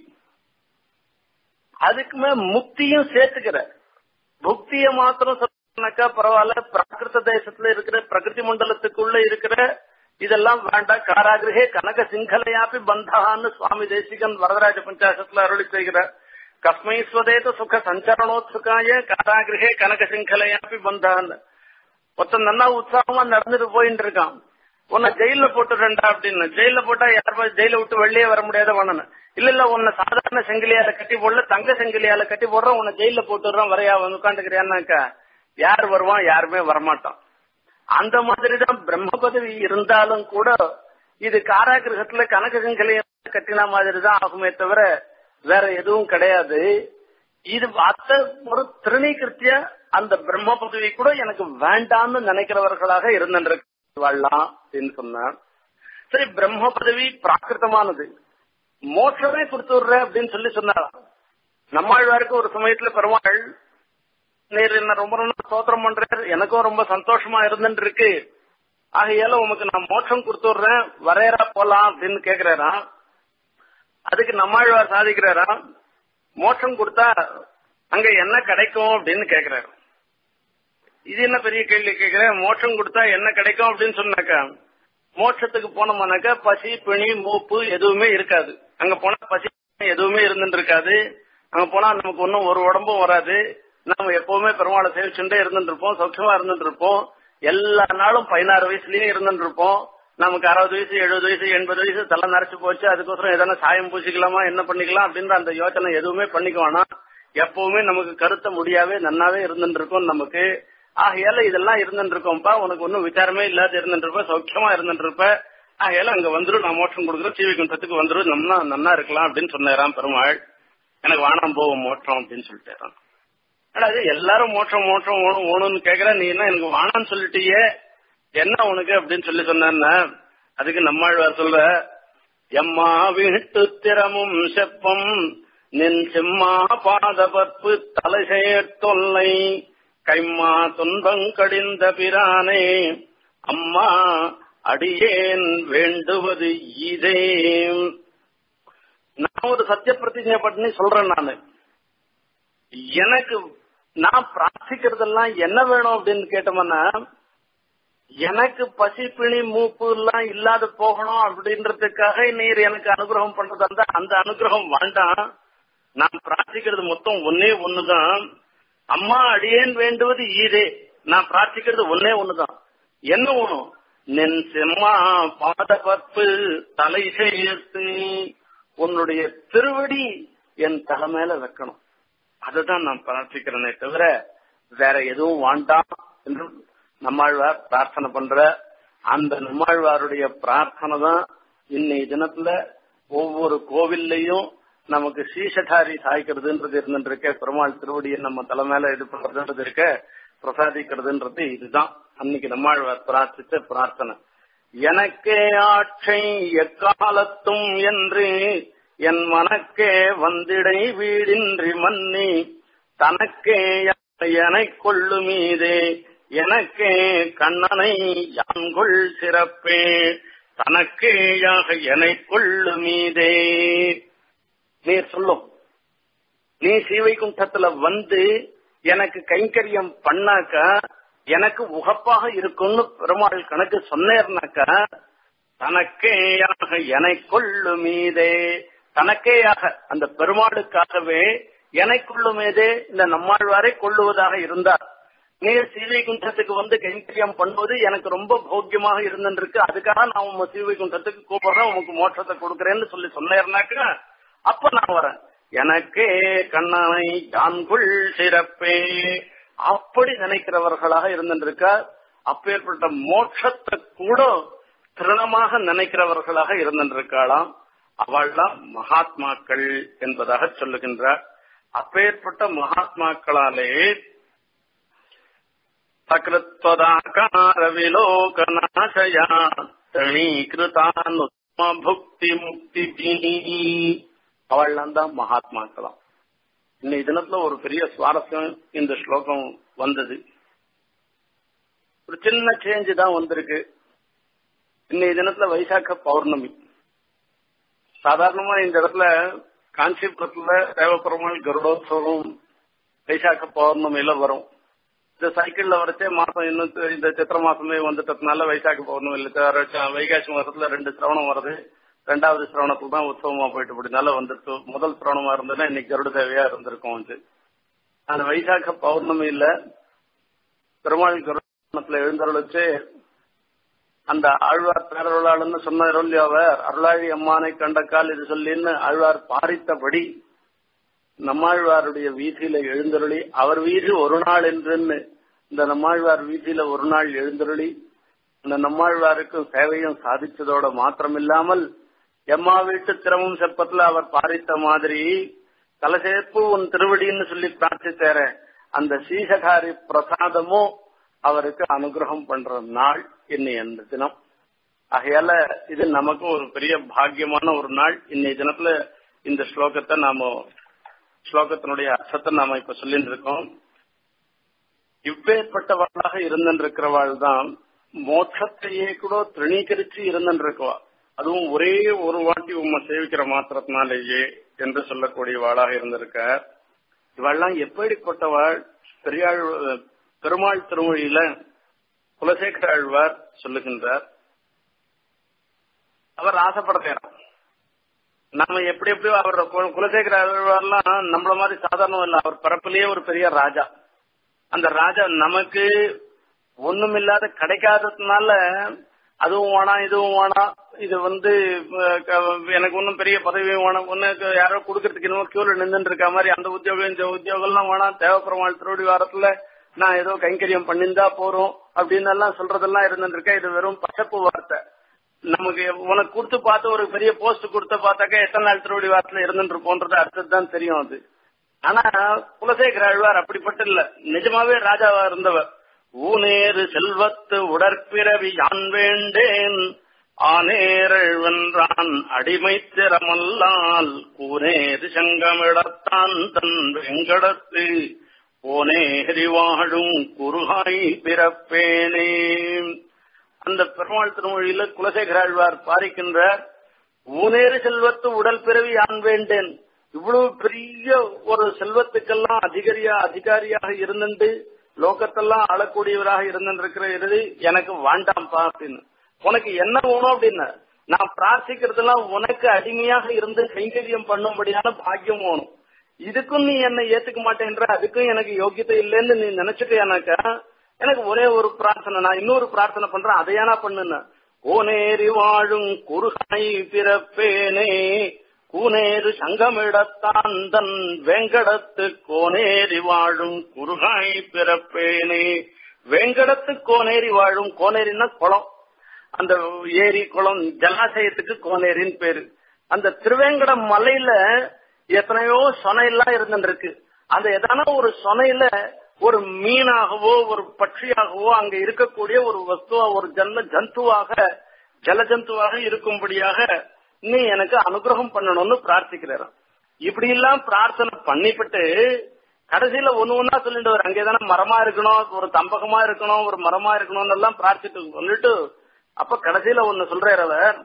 [SPEAKER 1] அதுக்கு மேல முக்தியும் சேர்த்துக்கிற புக்திய மாத்திரம் சொன்னாக்கா பரவாயில்ல பிராகிருத தேசத்துல இருக்கிற பிரகிருதி மண்டலத்துக்குள்ள இருக்கிற இதெல்லாம் வேண்டாம் காராகிரகே கனக சிங்கலையாப்பி பந்தான்னு சுவாமி தேசிகன் வரதராஜ பஞ்சாசத்துல அருளி செய்கிறார் கஸ்மை ஸ்வதேத சுக சஞ்சரணோத்சுகாய காராகிரகே கனக சிங்கலையாப்பி பந்தான்னு ஒருத்தன் நல்லா உற்சாகமா நடந்துட்டு போயிட்டு இருக்கான் உன்னை ஜெயில போட்டுறேன்டா அப்படின்னு ஜெயில போட்டா யாரும் ஜெயில விட்டு வெளியே வர முடியாத பண்ணணும் இல்ல இல்ல உன்னை சாதாரண செங்கிலியால கட்டி போடல தங்க செங்கிலியால கட்டி போடுறோம் உன்னை ஜெயில போட்டுறோம் வரையா வந்து உட்காந்துக்கிறியான்னாக்கா யார் வருவான் யாருமே வரமாட்டான் அந்த மாதிரிதான் பிரம்ம பதவி இருந்தாலும் கூட இது காராகிரகத்துல கனக செங்கிலிய கட்டின மாதிரி தான் ஆகுமே தவிர வேற எதுவும் கிடையாது இது அத்த ஒரு திருநீகிருத்திய அந்த பிரம்ம பதவி கூட எனக்கு வேண்டாம்னு நினைக்கிறவர்களாக இருந்திருக்கு வாழலாம் அப்படின்னு சொன்னார் சரி பிரம்ம பதவி பிராகிருத்தமானது மோட்சமே கொடுத்து விடுற அப்படின்னு சொல்லி சொன்னார் நம்மாழ்வாருக்கு ஒரு சமயத்துல பெருமாள் நேர் என்ன ரொம்ப ரொம்ப சோத்திரம் பண்றாரு எனக்கும் ரொம்ப சந்தோஷமா இருந்துட்டு இருக்கு ஆகையால உமக்கு நான் மோட்சம் கொடுத்து விடுறேன் வரையறா போலாம் அப்படின்னு கேக்குறாராம் அதுக்கு நம்மாழ்வார் சாதிக்கிறாராம் மோட்சம் கொடுத்தா அங்க என்ன கிடைக்கும் அப்படின்னு கேக்குறாரு இது என்ன பெரிய கேள்வி கேட்கிறேன் மோட்சம் கொடுத்தா என்ன கிடைக்கும் அப்படின்னு சொன்னாக்கா மோட்சத்துக்கு போனோம்னாக்கா பசி பிணி மூப்பு எதுவுமே இருக்காது அங்க போனா பசி எதுவுமே இருந்துட்டு இருக்காது அங்க போனா நமக்கு ஒன்னும் ஒரு உடம்பும் வராது நம்ம எப்பவுமே பெருமாளை சேவிச்சுட்டே இருந்துட்டு இருப்போம் சௌக்கியமா இருந்துட்டு இருப்போம் எல்லா நாளும் பதினாறு வயசுலயும் இருந்துட்டு இருப்போம் நமக்கு அறுபது வயசு எழுபது வயசு எண்பது வயசு தலை நரைச்சு போச்சு அதுக்கோசரம் எதனா சாயம் பூசிக்கலாமா என்ன பண்ணிக்கலாம் அப்படின்ற அந்த யோசனை எதுவுமே பண்ணிக்க வேணாம் எப்பவுமே நமக்கு கருத்த முடியாவே நன்னாவே இருந்துட்டு இருக்கும் நமக்கு ஆகையால இதெல்லாம் இருந்துட்டு இருக்கோம்ப்பா உனக்கு ஒன்னும் விசாரமே இல்லாத இருந்துட்டு இருப்ப சௌக்கியமா இருந்துட்டு இருப்ப ஆகையால அங்க வந்துடும் நான் மோட்சம் கொடுக்குறோம் சீவி குண்டத்துக்கு வந்துடும் நம்ம நன்னா இருக்கலாம் அப்படின்னு சொன்னாராம் பெருமாள் எனக்கு வானாம் போவோம் மோட்சம் அப்படின்னு சொல்லிட்டாராம் அதாவது எல்லாரும் மோட்சம் மோட்சம் ஓணும் ஓணும்னு கேக்குற நீ என்ன எனக்கு வானான்னு சொல்லிட்டியே என்ன உனக்கு அப்படின்னு சொல்லி சொன்னா அதுக்கு நம்மாழ்வார் சொல்ற எம்மா வீட்டு திறமும் செப்பம் நின் செம்மா பாதபற்பு தலைசெயற் தொல்லை கைம்மா துன்பங் கடிந்த பிரானே அம்மா அடியேன் வேண்டுவது இதே நான் ஒரு சத்திய பிரதிஜை பண்ணி சொல்றேன் நானு எனக்கு நான் பிரார்த்திக்கிறதெல்லாம் என்ன வேணும் அப்படின்னு கேட்டோம்னா எனக்கு பசி பிணி மூப்பு எல்லாம் இல்லாத போகணும் அப்படின்றதுக்காக நீர் எனக்கு அனுகிரகம் பண்றதா இருந்தா அந்த அனுகிரகம் வேண்டாம் நான் பிரார்த்திக்கிறது மொத்தம் ஒன்னே ஒண்ணுதான் அம்மா அடியேன் வேண்டுவது ஈரே நான் பிரார்த்திக்கிறது ஒன்னே ஒண்ணுதான் என்ன ஒண்ணும் நின் செம்மா பாதபற்பு தலை சேர்த்து உன்னுடைய திருவடி என் தலை மேல வைக்கணும் அதுதான் நான் பிரார்த்திக்கிறேனே தவிர வேற எதுவும் வேண்டாம் என்று நம்மாழ்வார் பிரார்த்தனை பண்ற அந்த நம்மாழ்வாருடைய பிரார்த்தனை தான் இன்னைய தினத்துல ஒவ்வொரு கோவில்லையும் நமக்கு சீசதாரி சாய்க்கிறதுன்றது இருந்துட்டு பெருமாள் திருவடியை நம்ம தலை மேல இது பண்றதுன்றது இருக்க பிரசாதிக்கிறதுன்றது இதுதான் அன்னைக்கு நம்மாழ்வார் பிரார்த்தித்த பிரார்த்தனை எனக்கே ஆட்சை எக்காலத்தும் என்று என் மனக்கே வந்திடை வீடின்றி மன்னி தனக்கே எனை கொள்ளு மீதே எனக்கே கண்ணனை யான்கொள் சிறப்பே தனக்கேயாக எனை கொள்ளு மீதே நீர் சொல்லும் நீ சீவைகுண்டத்துல வந்து எனக்கு கைங்கரியம் பண்ணாக்கா எனக்கு உகப்பாக இருக்கும்னு பெருமாள் கணக்கு சொன்னேர்னாக்கா தனக்கேயாக எனை கொள்ளு மீதே தனக்கேயாக அந்த பெருமாளுக்காகவே எனை கொள்ளுமேதே இந்த நம்மாழ்வாரை கொள்ளுவதாக இருந்தார் நீர் சீவை குண்டத்துக்கு வந்து கைங்கரியம் பண்ணுவது எனக்கு ரொம்ப போக்கியமாக இருந்துருக்கு அதுக்காக நான் உங்க சீவை குண்டத்துக்கு கூப்பிடுறேன் உனக்கு மோட்சத்தை கொடுக்கறேன்னு சொல்லி சொன்னேர்னாக்கா அப்ப நான் வரேன் எனக்கே கண்ணனை யான்குள் சிறப்பே அப்படி நினைக்கிறவர்களாக இருந்திருக்கா அப்பேற்பட்ட மோட்சத்தை கூட திருணமாக நினைக்கிறவர்களாக இருந்திருக்காளாம் அவள்தான் மகாத்மாக்கள் என்பதாக சொல்லுகின்றார் அப்பேற்பட்ட மகாத்மாக்களாலே சகிருத்வதாகார விலோகநாசயா தணீகிருதானுத்ம புக்தி முக்தி அவள்லாம் தான் மகாத்மாக்களாம் இன்னைக்கு தினத்துல ஒரு பெரிய சுவாரஸ்யம் இந்த ஸ்லோகம் வந்தது ஒரு சின்ன சேஞ்ச் தான் வந்திருக்கு இன்னைக்கு தினத்துல வைசாக்க பௌர்ணமி சாதாரணமா இந்த இடத்துல காஞ்சிபுரத்துல தேவப்பெருமாள் கருடோத்சவம் வைசாக்க பௌர்ணமியில வரும் இந்த சைக்கிள்ல வரைச்சே மாசம் இன்னும் இந்த சித்திர மாசமே வந்துட்டதுனால வைசாக்க பௌர்ணமியில வைகாசி மாசத்துல ரெண்டு சிரவணம் வருது ரெண்டாவது சிரவணத்துல தான் உற்சவமா போயிட்டு அப்படினால வந்துட்டு முதல் சிரவணமா இருந்ததுன்னா இன்னைக்கு கருட தேவையா இருந்திருக்கும் வந்து அந்த வைசாக்க பௌர்ணமியில பெருமாள் கருடத்துல எழுந்தருளிச்சு அந்த ஆழ்வார் பேரருளாளன்னு சொன்ன அவர் அருளாழி அம்மானை கண்ட கால் இது சொல்லின்னு ஆழ்வார் பாரித்தபடி நம்மாழ்வாருடைய வீதியில எழுந்தருளி அவர் வீதி ஒரு நாள் என்றுன்னு இந்த நம்மாழ்வார் வீதியில ஒரு நாள் எழுந்தருளி அந்த நம்மாழ்வாருக்கு சேவையும் சாதிச்சதோட மாத்திரமில்லாமல் எம்மா வீட்டு திறமும் செப்பத்துல அவர் பாரித்த மாதிரி கலசேப்பு உன் திருவடின்னு சொல்லி பிரார்த்தித்தேற அந்த சீசகாரி பிரசாதமும் அவருக்கு அனுகிரகம் பண்ற நாள் இன்னை அந்த தினம் ஆகையால இது நமக்கு ஒரு பெரிய பாக்கியமான ஒரு நாள் இன்னைய தினத்துல இந்த ஸ்லோகத்தை நாம ஸ்லோகத்தினுடைய அர்த்தத்தை நாம இப்ப சொல்லிட்டு இருக்கோம் இவ்வேற்பட்டவர்களாக இருந்திருக்கிறவாள் தான் மோட்சத்தையே கூட திரணீகரிச்சு இருந்திருக்கவா அதுவும் ஒரே ஒரு வாட்டி உண்மை சேவிக்கிற மாத்திரத்தினாலேயே என்று சொல்லக்கூடியவாளாக இருந்திருக்க இவெல்லாம் எப்படிப்பட்டவாள் பெரியாள் பெருமாள் திருமொழியில குலசேகர ஆழ்வார் சொல்லுகின்றார் அவர் ஆசைப்படுறார் நம்ம எப்படி எப்படியோ அவர் குலசேகர ஆழ்வார்லாம் நம்மள மாதிரி சாதாரணம் இல்ல அவர் பரப்பிலேயே ஒரு பெரிய ராஜா அந்த ராஜா நமக்கு ஒண்ணுமில்லாத கிடைக்காததுனால அதுவும் வேணாம் இதுவும் வேணாம் இது வந்து எனக்கு ஒன்னும் பெரிய பதவியும் வேணாம் ஒன்னு யாரோ கொடுக்கறதுக்கு இன்னும் கியூல நின்று இருக்க மாதிரி அந்த உத்தியோகம் இந்த உத்தியோகம்லாம் வேணாம் தேவைப்படுற திருவடி வாரத்துல நான் ஏதோ கைங்கரியம் பண்ணிருந்தா போறோம் அப்படின்னு எல்லாம் சொல்றதெல்லாம் இருந்துருக்கேன் இது வெறும் பசப்பு வார்த்தை நமக்கு உனக்கு கொடுத்து பார்த்து ஒரு பெரிய போஸ்ட் கொடுத்து பார்த்தாக்க எத்தனை நாள் திருவடி வாரத்துல இருந்துட்டு இருப்போன்றது அடுத்தது தான் தெரியும் அது ஆனா குலசேகர ஆழ்வார் அப்படிப்பட்ட இல்ல நிஜமாவே ராஜாவா இருந்தவர் ஊனேறு செல்வத்து உடற்பிறவி யான் வேண்டேன் ஆனேரள் வென்றான் அடிமை திறமல்லால் கூனேறு சங்கமிடத்தான் தன் வெங்கடத்து போனேரி வாழும் குருகாய் பிறப்பேனே அந்த பெருமாள் திருமொழியில குலசேகராழ்வார் பாரிக்கின்ற ஊனேறு செல்வத்து உடல் பிறவி யான் வேண்டேன் இவ்வளவு பெரிய ஒரு செல்வத்துக்கெல்லாம் அதிகாரியா அதிகாரியாக இருந்துட்டு லோகத்தெல்லாம் ஆளக்கூடியவராக இருந்திருக்கிற இது எனக்கு வேண்டாம்ப்பா அப்படின்னு உனக்கு என்ன வேணும் அப்படின்னு நான் பிரார்த்திக்கிறதெல்லாம் உனக்கு அடிமையாக இருந்து கைங்கரியம் பண்ணும்படியான பாக்கியம் வேணும் இதுக்கும் நீ என்னை ஏத்துக்க மாட்டேன்ற அதுக்கும் எனக்கு யோகியத்தை இல்லைன்னு நீ நினைச்சிட்டேனாக்கா எனக்கு ஒரே ஒரு பிரார்த்தனை நான் இன்னொரு பிரார்த்தனை பண்றேன் அதையானா பண்ணுன ஓனேறி வாழும் குறுகாய் பிறப்பேனே கூனேறு சங்கமிடத்தான் தன் வெங்கடத்து கோனேரி வாழும் குறுகாய் பிறப்பேனே வெங்கடத்து கோனேரி வாழும் கோனேரின்னா குளம் அந்த ஏரி குளம் ஜலாசயத்துக்கு கோனேரின்னு பேரு அந்த திருவேங்கடம் மலையில எத்தனையோ சொனையெல்லாம் இருந்துருக்கு அந்த எதான ஒரு சொனையில ஒரு மீனாகவோ ஒரு பட்சியாகவோ அங்க இருக்கக்கூடிய ஒரு வஸ்துவா ஒரு ஜன்ம ஜந்துவாக ஜலஜந்துவாக இருக்கும்படியாக நீ எனக்கு அனுகிரகம் பண்ணணும்னு பிரார்த்திக்கிறார் இப்படி எல்லாம் பிரார்த்தனை பண்ணிவிட்டு கடைசியில ஒண்ணு ஒன்னா சொல்லிட்டு வர அங்கேதானே மரமா இருக்கணும் ஒரு தம்பகமா இருக்கணும் ஒரு மரமா இருக்கணும்னு எல்லாம் பிரார்த்திட்டு சொல்லிட்டு அப்ப கடைசியில ஒண்ணு சொல்றார் அவர்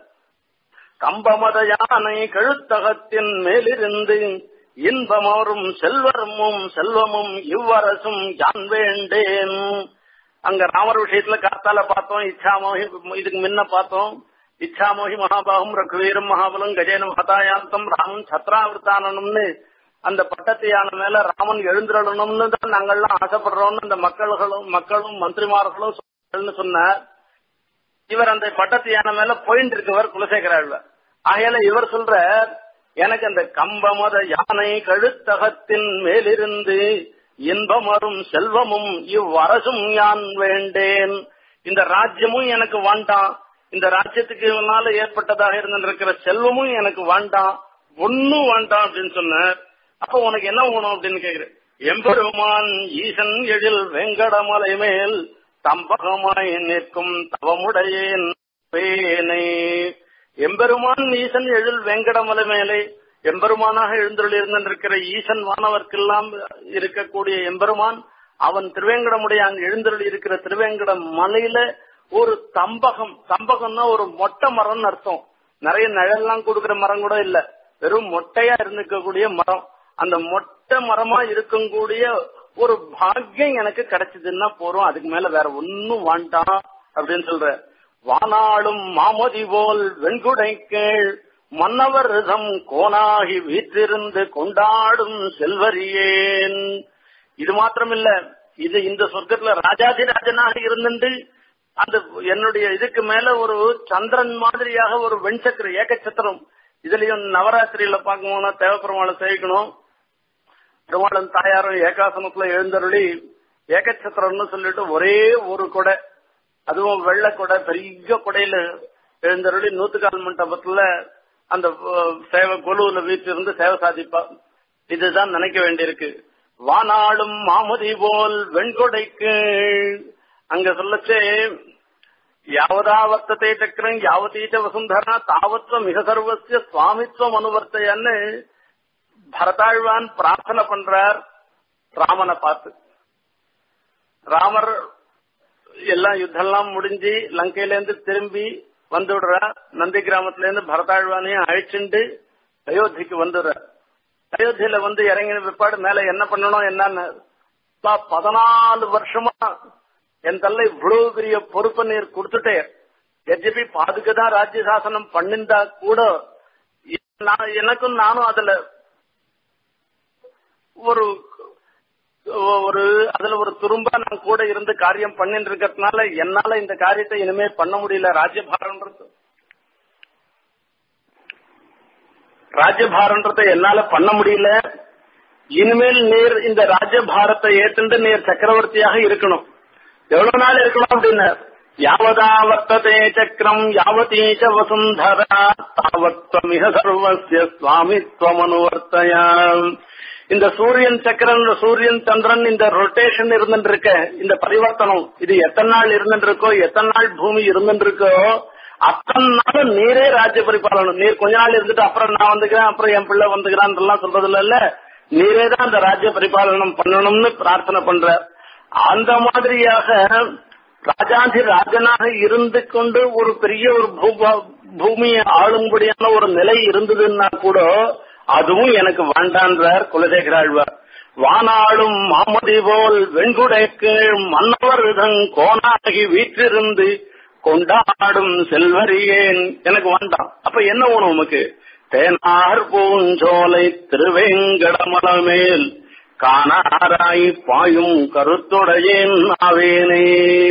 [SPEAKER 1] கம்பமத யானை கழுத்தகத்தின் மேலிருந்து இன்பமரும் செல்வரமும் செல்வமும் இவ்வரசும் யான் வேண்டேன் அங்க ராமர் விஷயத்துல காத்தால பார்த்தோம் இச்சாமோகி இதுக்கு முன்ன பார்த்தோம் இச்சாமோகி மகாபாகும் ரகுவீரம் மகாபலம் கஜேன மகதாயாந்தம் ராமன் சத்ராவிரத்தானம்னு அந்த பட்டத்து யானை மேல ராமன் எழுந்திரணும்னு தான் நாங்கள்லாம் ஆசைப்படுறோம்னு அந்த மக்கள்களும் மக்களும் மந்திரிமார்களும் சொன்னார் இவர் அந்த பட்டத்து யானை மேல போயிட்டு இருக்கவர் குலசேகராழ்வார் ஆகையால இவர் சொல்ற எனக்கு அந்த கம்பமத யானை கழுத்தகத்தின் மேலிருந்து இன்பமரும் செல்வமும் இவ்வரசும் யான் வேண்டேன் இந்த ராஜ்யமும் எனக்கு வேண்டாம் இந்த ராஜ்யத்துக்கு முன்னால ஏற்பட்டதாக இருந்திருக்கிற செல்வமும் எனக்கு வேண்டாம் ஒன்னும் வேண்டாம் அப்படின்னு சொன்னார் அப்ப உனக்கு என்ன வேணும் அப்படின்னு கேக்குறேன் எம்பெருமான் ஈசன் எழில் வெங்கடமலை மேல் தம்பகமாய் நிற்கும் தவமுடையேன் பேனை எம்பெருமான் ஈசன் எழில் வெங்கடமலை மேலே எம்பெருமானாக எழுந்தருள் இருந்திருக்கிற ஈசன் வானவர்க்கெல்லாம் இருக்கக்கூடிய எம்பெருமான் அவன் திருவேங்கடமுடைய அங்க எழுந்தருள் இருக்கிற திருவேங்கட மலையில ஒரு தம்பகம் தம்பகம்னா ஒரு மொட்டை மரம்னு அர்த்தம் நிறைய நிழல்லாம் கொடுக்கிற மரம் கூட இல்ல வெறும் மொட்டையா இருந்துக்கக்கூடிய மரம் அந்த மொட்டை மரமா இருக்கக்கூடிய ஒரு பாக்கியம் எனக்கு கிடைச்சதுன்னா போறோம் அதுக்கு மேல வேற ஒன்னும் வேண்டாம் அப்படின்னு சொல்ற வானாளும் மாமதி போல் வெண்குடை கேள் மன்னவர் ரிதம் கோனாகி வீற்றிருந்து கொண்டாடும் செல்வரியேன் இது மாத்திரமில்ல இது இந்த சொர்க்கத்துல ராஜாதிராஜனாக இருந்துட்டு அந்த என்னுடைய இதுக்கு மேல ஒரு சந்திரன் மாதிரியாக ஒரு வெண்சக்கர ஏகச்சத்திரம் இதுலயும் நவராத்திரியில பார்க்கணும்னா தேவப்பெருமாளை சேவிக்கணும் பெருமாளன் தாயாரும் ஏகாசனத்துல எழுந்தருளி ஏகச்சத்திரம்னு சொல்லிட்டு ஒரே ஒரு கொடை அதுவும் வெள்ளை கொடை பெரிய கொடையில எழுந்தருளி நூத்துக்கால் மண்டபத்துல அந்த அஹ், சேவை கொலுவுல வீட்டு இருந்து சேவை சாதிப்பா இதுதான் நினைக்க வேண்டியிருக்கு வானாளும் மாமதி போல் வெண்கொடைக்கு அங்க சொல்லச்சே யாவதா வர்த்தத்தை சக்கரம் யாவதீச்ச வசுந்தரா தாவத்வ மிக சர்வசிய சுவாமித்வம் அனுவர்த்தையன்னு பரதாழ்வான் பிரார்த்தனை பண்றார் ராமனை பார்த்து ராமர் எல்லாம் யுத்தம்லாம் முடிஞ்சு லங்கையில இருந்து திரும்பி வந்துடுறார் நந்தி கிராமத்துல இருந்து பரதாழ்வானையும் அழிச்சுண்டு அயோத்திக்கு வந்துடுறார் அயோத்தியில வந்து இறங்கின பிற்பாடு மேல என்ன பண்ணணும் என்னன்னு அப்பா, பதினாலு வருஷமா என் தள்ள இவ்வளவு பெரிய பொறுப்பை நீர் கொடுத்துட்டே எஜபி பாதுகதான் ராஜ்ய சாசனம் பண்ணிருந்தா கூட நான் எனக்கும் நானும் அதுல ஒரு ஒரு அதுல ஒரு துரும்பா நான் கூட இருந்து காரியம் பண்ணிட்டு இருக்கிறதுனால என்னால இந்த காரியத்தை இனிமே பண்ண முடியல ராஜ்யபாரன்றது ராஜ்யபாரன்றதை என்னால பண்ண முடியல இனிமேல் நீர் இந்த ராஜ்யபாரத்தை ஏத்துண்டு நீர் சக்கரவர்த்தியாக இருக்கணும் எவ்வளவு நாள் இருக்கணும் அப்படின்னு யாவதா வர்த்ததே சக்கரம் யாவதீச்ச வசுந்தரா தாவத்வமிக சர்வசிய சுவாமித்வம் அனுவர்த்தயா இந்த சூரியன் சக்கரன் சூரியன் சந்திரன் இந்த ரொட்டேஷன் இருந்துட்டு இருக்க இந்த பரிவர்த்தனம் இது எத்தனை நாள் இருந்துட்டு இருக்கோ எத்தனை நாள் பூமி இருந்துட்டு இருக்கோ அத்தனை நாள் நீரே ராஜ்ய பரிபாலனம் நீர் கொஞ்ச நாள் இருந்துட்டு அப்புறம் நான் வந்துக்கிறேன் அப்புறம் என் பிள்ளை வந்துக்கிறான் எல்லாம் சொல்றது இல்ல நீரே தான் அந்த ராஜ்ய பரிபாலனம் பண்ணணும்னு பிரார்த்தனை பண்ற அந்த மாதிரியாக ராஜாதி ராஜனாக இருந்து கொண்டு ஒரு பெரிய ஒரு பூபா- பூமியை ஆளும்படியான ஒரு நிலை இருந்ததுன்னா கூட அதுவும் எனக்கு வேண்டான்றார் குலசேகராழ்வார் வானாளும் மாமதி போல் வெண்குடைக்கு மன்னவர் கோணாகி வீற்றிருந்து கொண்டாடும் செல்வரியேன் எனக்கு வேண்டாம் அப்ப என்ன வேணும் உமக்கு தேனார் பூஞ்சோலை திருவேங்கடமலமேல் காணாராய் பாயும் கருத்துடையேன் ஆவேனே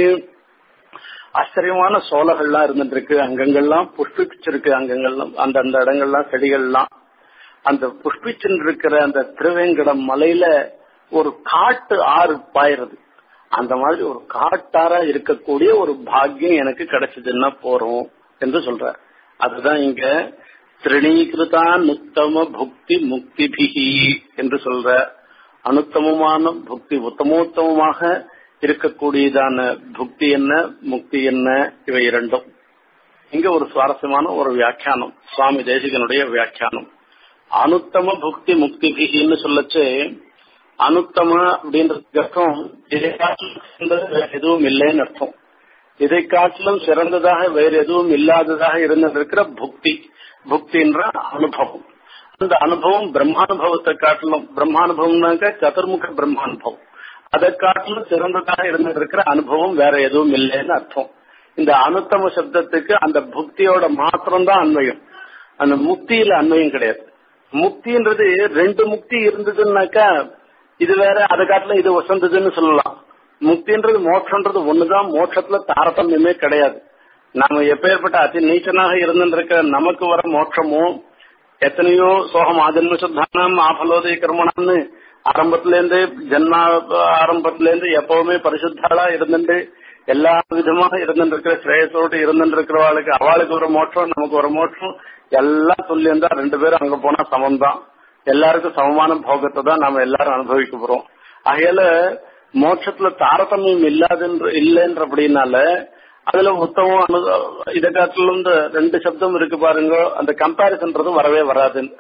[SPEAKER 1] ஆச்சரியமான சோலைகள்லாம் இருந்துட்டு இருக்கு அங்கங்கள்லாம் புஷ்பிச்சிருக்கு அங்கங்கள்லாம் அந்த அந்த இடங்கள்லாம் செடிகள்லாம் அந்த புஷ்பிச்சுன்னு இருக்கிற அந்த திருவேங்கடம் மலையில ஒரு காட்டு ஆறு பாயிருது அந்த மாதிரி ஒரு காட்டாரா இருக்கக்கூடிய ஒரு பாக்கியம் எனக்கு கிடைச்சதுன்னா போறோம் என்று சொல்ற அதுதான் இங்க திரிணீகிருதா நுத்தம புக்தி முக்திபிகி என்று சொல்ற அனுத்தமமான புக்தி உத்தமோத்தமமாக இருக்கக்கூடியதான புக்தி என்ன முக்தி என்ன இவை இரண்டும் இங்க ஒரு சுவாரஸ்யமான ஒரு வியாக்கியானம் சுவாமி தேசிகனுடைய வியாக்கியானம் அனுத்தம புக்தி முக்திபிகின்னு சொல்லச்சு அனுத்தம அப்படின்றதுக்கு அர்த்தம் இதை காட்டிலும் சிறந்தது வேற எதுவும் இல்லைன்னு அர்த்தம் இதை காட்டிலும் சிறந்ததாக வேற எதுவும் இல்லாததாக இருந்திருக்கிற புக்தி புக்தின்ற அனுபவம் அந்த அனுபவம் பிரம்மானுபவத்தை காட்டிலும் பிரம்மானுபவம்னாக்க சதுர்முக பிரம்மானுபவம் அதை காட்டிலும் சிறந்ததாக இருந்திருக்கிற அனுபவம் வேற எதுவும் இல்லைன்னு அர்த்தம் இந்த அனுத்தம சப்தத்துக்கு அந்த புக்தியோட மாத்திரம்தான் அன்வயம் அந்த முக்தியில அன்வயம் கிடையாது முக்தின்றது ரெண்டு முக்தி இருந்ததுன்னாக்கா இது வேற அதை காட்டிலும் இது வசந்ததுன்னு சொல்லலாம் முக்தின்றது மோட்சன்றது ஒண்ணுதான் மோட்சத்துல தாரதமியமே கிடையாது நாம எப்பேற்பட்ட அதி நீச்சனாக இருந்திருக்கிற நமக்கு வர மோட்சமும் எத்தனையோ சோகம் ஆஜன்ம சுத்தானம் ஆபலோதய கர்மணம்னு ஆரம்பத்துல இருந்து ஜென்மா ஆரம்பத்துல இருந்து எப்பவுமே பரிசுத்தாளா இருந்துட்டு எல்லா விதமாக இருந்துருக்கிற ஸ்ரேயசோடு இருந்துருக்கிறவாளுக்கு அவளுக்கு ஒரு மோட்சம் நமக்கு ஒரு மோட்சம் எல்லாம் சொல்லி இருந்தா ரெண்டு பேரும் அங்க போனா சமம் தான் எல்லாருக்கும் சமமான போகத்தை தான் நாம எல்லாரும் அனுபவிக்க போறோம் ஆகையால மோட்சத்துல தாரதமியம் இல்லாதுன்ற இல்லைன்ற அப்படின்னால அதுல உத்தமம் அனு இதை காட்டிலும் இந்த ரெண்டு சப்தம் இருக்கு பாருங்க அந்த கம்பாரிசன்றது வரவே வராது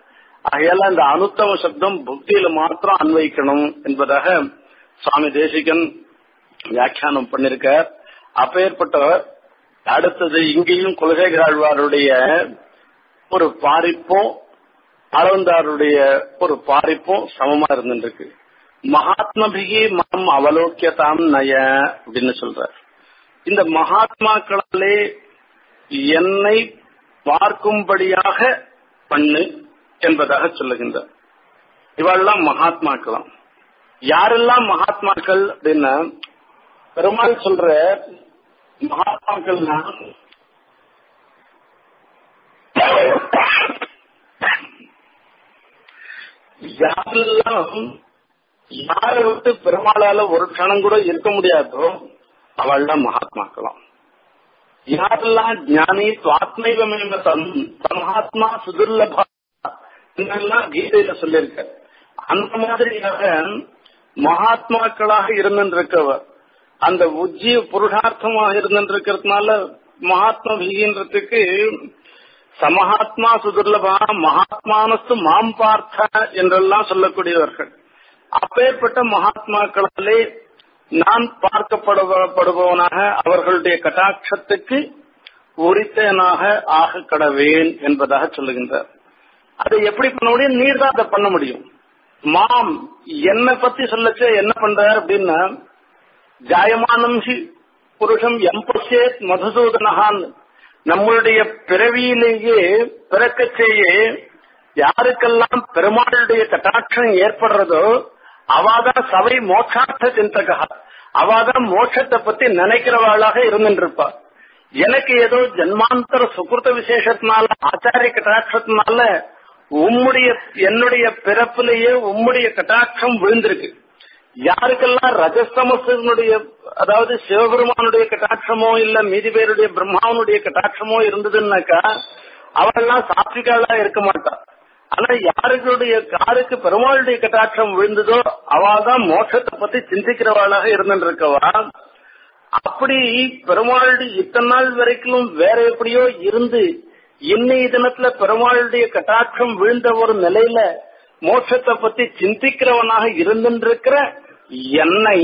[SPEAKER 1] ஆகையால இந்த அனுத்தம சப்தம் புக்தியில மாத்திரம் அன்வைக்கணும் என்பதாக சுவாமி தேசிகன் வியாக்கியானம் பண்ணிருக்கார் அப்பேற்பட்ட அடுத்தது இங்கேயும் குலசேகராழ்வாருடைய ஒரு பாரிப்பும் அளவந்தாருடைய ஒரு பாரிப்பும் சமமா இருந்துருக்கு மகாத்மபிகி மனம் அவலோக்கியதாம் நய அப்படின்னு சொல்றார் இந்த மகாத்மாக்களாலே என்னை பார்க்கும்படியாக பண்ணு என்பதாக சொல்லுகின்றார் இவாள்லாம் மகாத்மாக்களாம் யாரெல்லாம் மகாத்மாக்கள் அப்படின்னா பெருமாள் சொல்ற மகாத்மாக்கள்னா யாரெல்லாம் யாரை விட்டு பெருமாளால ஒரு க்ஷணம் கூட இருக்க முடியாதோ அவள்லாம் மகாத்மாக்களாம் யாரெல்லாம் ஞானி சுவாத்மைவமேவ தம் தமஹாத்மா சுதுர்லபா இதெல்லாம் கீதையில சொல்லியிருக்க அந்த மாதிரியாக மகாத்மாக்களாக இருந்திருக்கவர் அந்த உஜ்ஜிய புருஷார்த்தமாக இருந்திருக்கிறதுனால மகாத்மா விகின்றதுக்கு சமஹாத்மா சுதுர்லபா மகாத்மானஸ்து மாம் பார்த்த என்றெல்லாம் சொல்லக்கூடியவர்கள் அப்பேற்பட்ட மகாத்மாக்களாலே நான் பார்க்கப்படுபவனாக அவர்களுடைய கட்டாட்சத்துக்கு உரித்தனாக ஆக கடவேன் என்பதாக சொல்லுகின்றார் அதை எப்படி பண்ண முடியும் நீர் தான் அதை பண்ண முடியும் மாம் என்னை பத்தி சொல்லச்ச என்ன பண்றார் அப்படின்னா ஜாயமானம் ஹி புருஷம் எம்பசேத் மதுசூதனகான் நம்மளுடைய பிறவியிலேயே பிறக்கச்சேயே யாருக்கெல்லாம் பெருமாளுடைய கட்டாட்சம் ஏற்படுறதோ அவாதான் சபை மோட்சார்த்த சிந்தகா அவாதான் மோட்சத்தை பத்தி நினைக்கிறவாளாக இருந்துருப்பா எனக்கு ஏதோ ஜன்மாந்தர சுகிருத்த விசேஷத்தினால ஆச்சாரிய கட்டாட்சத்தினால உம்முடைய என்னுடைய பிறப்பிலேயே உம்முடைய கட்டாட்சம் விழுந்திருக்கு யாருக்கெல்லாம் ரஜஸ்தமசனுடைய அதாவது சிவபெருமானுடைய கட்டாட்சமோ இல்ல மீதி பேருடைய பிரம்மாவனுடைய கட்டாட்சமோ இருந்ததுன்னாக்கா அவரெல்லாம் சாத்விகாலா இருக்க மாட்டா ஆனா யாருடைய யாருக்கு பெருமாளுடைய கட்டாட்சம் விழுந்ததோ அவள்தான் மோட்சத்தை பத்தி சிந்திக்கிறவாளாக இருந்துருக்கவா அப்படி பெருமாளுடைய இத்தனை நாள் வரைக்கும் வேற எப்படியோ இருந்து இன்னைய தினத்துல பெருமாளுடைய கட்டாட்சம் விழுந்த ஒரு நிலையில மோட்சத்தை பத்தி சிந்திக்கிறவனாக இருந்திருக்கிற என்னை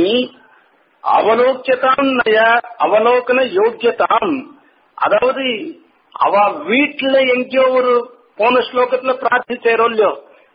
[SPEAKER 1] அவலோக்கியதாம் நய அவலோகன யோக்கியதாம் அதாவது அவ வீட்டுல எங்கேயோ ஒரு போன ஸ்லோகத்துல பிரார்த்திச்சேரோ இல்லையோ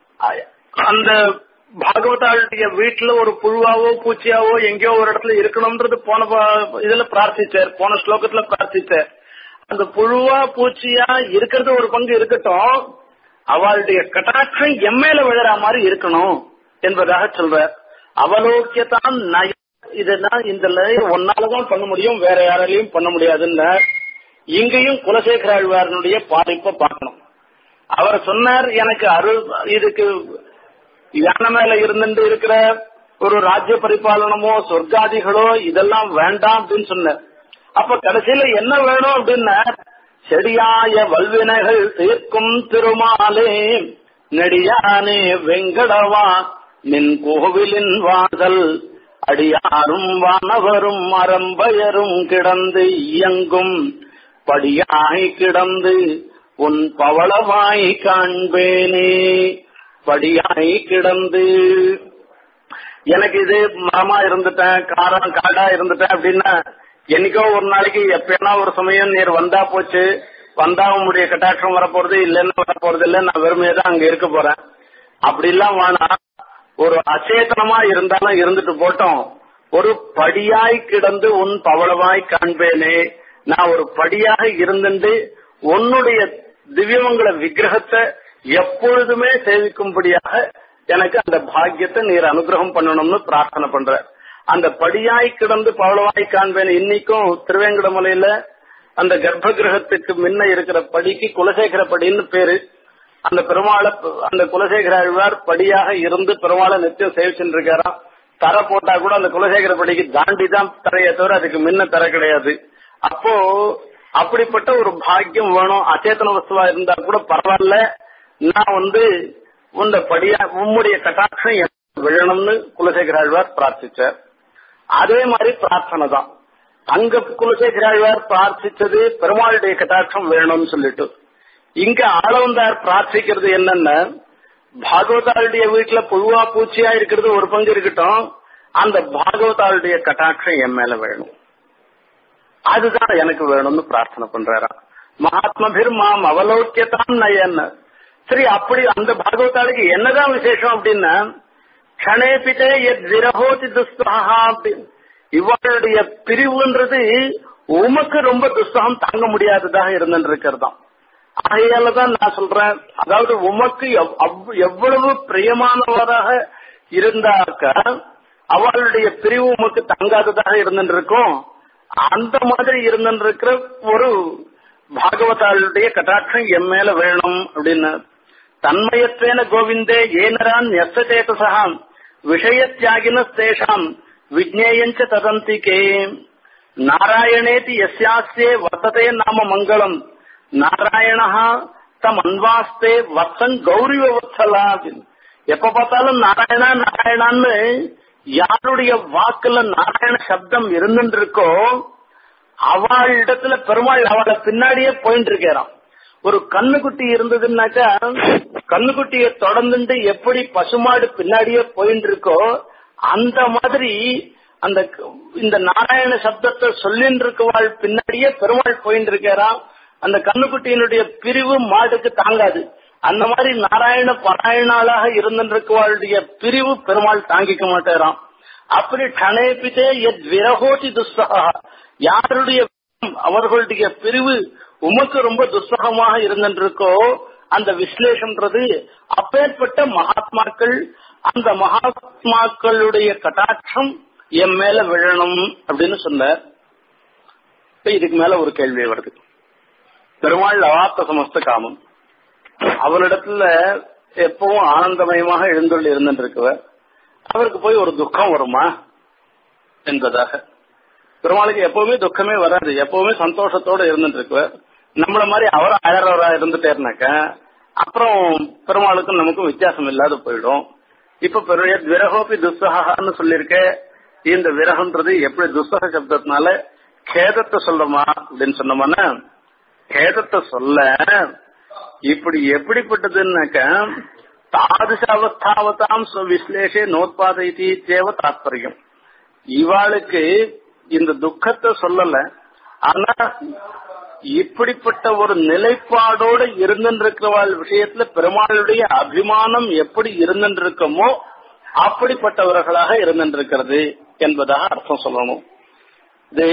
[SPEAKER 1] அந்த பாகவதாளுடைய வீட்டுல ஒரு புழுவாவோ பூச்சியாவோ எங்கேயோ ஒரு இடத்துல இருக்கணும்ன்றது போன இதுல பிரார்த்திச்சார் போன ஸ்லோகத்துல பிரார்த்திச்சார் அந்த புழுவா பூச்சியா இருக்கிறது ஒரு பங்கு இருக்கட்டும் அவளுடைய கட்டாட்சம் எம்மேல விழுற மாதிரி இருக்கணும் என்பதாக சொல்ற அவலோக்கியதான் நய இதுதான் இந்த ஒன்னாலதான் பண்ண முடியும் வேற யாராலையும் பண்ண முடியாதுன்னு இங்கேயும் குலசேகர ஆழ்வாரனுடைய பாதிப்பை பார்க்கணும் அவர் சொன்னார் எனக்கு அருள் இதுக்கு யானை மேல இருந்துட்டு இருக்கிற ஒரு ராஜ்ய பரிபாலனமோ சொர்க்காதிகளோ இதெல்லாம் வேண்டாம் அப்படின்னு சொன்னார் அப்ப கடைசியில என்ன வேணும் அப்படின்னா செடியாய வல்வினைகள் தீர்க்கும் திருமாலே நெடியானே வெங்கடவா நின் கோவிலின் வாசல் அடியாரும் வானவரும் அறம்பயரும் கிடந்து இயங்கும் படியாய் கிடந்து உன் பவளவாய் காண்பேனே படியாய் கிடந்து எனக்கு இது மரமா இருந்துட்டேன் காரம் காடா இருந்துட்டேன் அப்படின்னா என்னைக்கோ ஒரு நாளைக்கு எப்பயனா ஒரு சமயம் நீர் வந்தா போச்சு வந்தா உங்களுடைய கட்டாட்சம் வரப்போறது இல்லைன்னு வரப்போறது இல்லை நான் வெறுமையே தான் அங்க இருக்க போறேன் அப்படி எல்லாம் வேணாம் ஒரு அச்சேதனமா இருந்தாலும் இருந்துட்டு போட்டோம் ஒரு படியாய் கிடந்து உன் பவளவாய் காண்பேனே நான் ஒரு படியாக இருந்துட்டு உன்னுடைய திவ்யமங்கல விக்கிரகத்தை எப்பொழுதுமே சேவிக்கும்படியாக எனக்கு அந்த பாக்கியத்தை நீர் அனுகிரகம் பண்ணணும்னு பிரார்த்தனை பண்ற அந்த படியாய் கிடந்து பவளவாய் காண்பேன் இன்னைக்கும் திருவேங்கடமலையில அந்த கர்ப்ப கிரகத்துக்கு முன்ன இருக்கிற படிக்கு குலசேகர படின்னு பேரு அந்த பெருமாளை அந்த குலசேகர ஆழ்வார் படியாக இருந்து பெருமாளை நித்தியம் சேவிச்சுட்டு இருக்காராம் தர போட்டா கூட அந்த குலசேகர படிக்கு தாண்டி தான் தரையை தவிர அதுக்கு முன்ன தர கிடையாது அப்போ அப்படிப்பட்ட ஒரு பாக்கியம் வேணும் அச்சேதன வஸ்துவா இருந்தா கூட பரவாயில்ல நான் வந்து உந்த படியா உம்முடைய கட்டாட்சம் விழணும்னு குலசேகர ஆழ்வார் பிரார்த்திச்சார் அதே மாதிரி பிரார்த்தனை தான் அங்க குலசேகர ஆழ்வார் பிரார்த்திச்சது பெருமாளுடைய கட்டாட்சம் வேணும்னு சொல்லிட்டு இங்க ஆளவந்தார் பிரார்த்திக்கிறது என்னன்னா பாகவதாளுடைய வீட்டுல புழுவா பூச்சியா இருக்கிறது ஒரு பங்கு இருக்கட்டும் அந்த பாகவதாளுடைய கட்டாட்சம் என் மேல வேணும் அதுதான் எனக்கு வேணும்னு பிரார்த்தனை பண்றாராம் மகாத்மபிர் மாம் அவலோக்கியத்தான் நயன் சரி அப்படி அந்த பாகவதாளுக்கு என்னதான் விசேஷம் அப்படின்னா கணேபிட்டே எத் விரகோதி துஸ்தகா அப்படின்னு இவளுடைய பிரிவுன்றது உமக்கு ரொம்ப துஸ்தகம் தாங்க முடியாததாக இருந்துட்டு இருக்கிறதாம் ஆகையால தான் நான் சொல்றேன் அதாவது உமக்கு எவ்- அவ்- எவ்வளவு பிரியமானவராக இருந்தாக்க அவளுடைய பிரிவு உமக்கு தங்காததாக இருந்துட்டு இருக்கும் அந்த மாதிரி இருந்துட்டு இருக்கிற ஒரு பாகவதாளுடைய கட்டாட்சம் என் மேல வேணும் அப்படின்னு தன்மயத்வேன கோவிந்தே ஏனரான் நெசச்சேதசாம் விஷயத்தியாகினஸ்தேஷாம் விஜ்ஞேயஞ்ச ததந்திகே நாராயணேதி யஸ்யாஸ்யே வர்த்ததே நாம மங்களம் நாராயணஹா தம் அன்வாஸ்தே வத்சன் கௌரி வத்சலா அப்படின்னு. எப்ப பார்த்தாலும் நாராயணா நாராயணான்னு யாருடைய வாக்குல நாராயண சப்தம் இருந்துட்டு இருக்கோ அவள் இடத்துல பெருமாள் அவளை பின்னாடியே போயிட்டு இருக்கிறான் ஒரு கண்ணுக்குட்டி இருந்ததுன்னாக்கா கண்ணுக்குட்டிய தொடர்ந்துட்டு எப்படி பசுமாடு பின்னாடியே போயிட்டு இருக்கோ அந்த மாதிரி அந்த க- இந்த நாராயண சப்தத்தை சொல்லின்னு இருக்கவாள் பின்னாடியே பெருமாள் போயிட்டு இருக்கிறான் அந்த கண்ணுக்குட்டியினுடைய பிரிவு மாடுக்கு தாங்காது அந்த மாதிரி நாராயண பாராயணாளாக இருந்திருக்கவாளுடைய பிரிவு பெருமாள் தாங்கிக்க மாட்டேறான் அப்படி கணேபித்தே எத் விரகோதி துஸ்தகா யாருடைய அவர்களுடைய பிரிவு உமக்கு ரொம்ப துஸ்தகமாக இருந்திருக்கோ அந்த விஸ்லேஷன்றது அப்பேற்பட்ட மகாத்மாக்கள் அந்த மகாத்மாக்களுடைய கட்டாட்சம் என் மேல விழணும் அப்படின்னு சொன்னார் இப்ப இதுக்கு மேல ஒரு கேள்வி வருது பெருமாள் அவாப்த சமஸ்த காமம் அவரிடத்துல எப்பவும் ஆனந்தமயமாக எழுந்துள்ள இருந்திருக்கவர் அவருக்கு போய் ஒரு துக்கம் வருமா என்பதாக பெருமாளுக்கு எப்பவுமே துக்கமே வராது எப்பவுமே சந்தோஷத்தோட இருந்துட்டு இருக்குவார் நம்மள மாதிரி அவர் அழறவரா இருந்துட்டேருனாக்க அப்புறம் பெருமாளுக்கும் நமக்கும் வித்தியாசம் இல்லாத போயிடும் இப்ப பெரிய விரகோபி துஸ்தகான்னு சொல்லியிருக்க இந்த விரகன்றது எப்படி துஸ்தக சப்தத்தினால கேதத்தை சொல்லுமா அப்படின்னு சொன்னோம்னா கேதத்தை சொல்ல இப்படி எப்படிப்பட்டதுன்னாக்க தாதுஷ அவஸ்தாவதாம் விஸ்லேஷே நோத்பாதைத்தி தேவ தாத்பரியம் இவாளுக்கு இந்த துக்கத்தை சொல்லல ஆனா இப்படிப்பட்ட ஒரு நிலைப்பாடோடு இருந்திருக்கிறவாள் விஷயத்துல பெருமாளுடைய அபிமானம் எப்படி இருந்திருக்கமோ அப்படிப்பட்டவர்களாக இருந்திருக்கிறது என்பதாக அர்த்தம் சொல்லணும் இது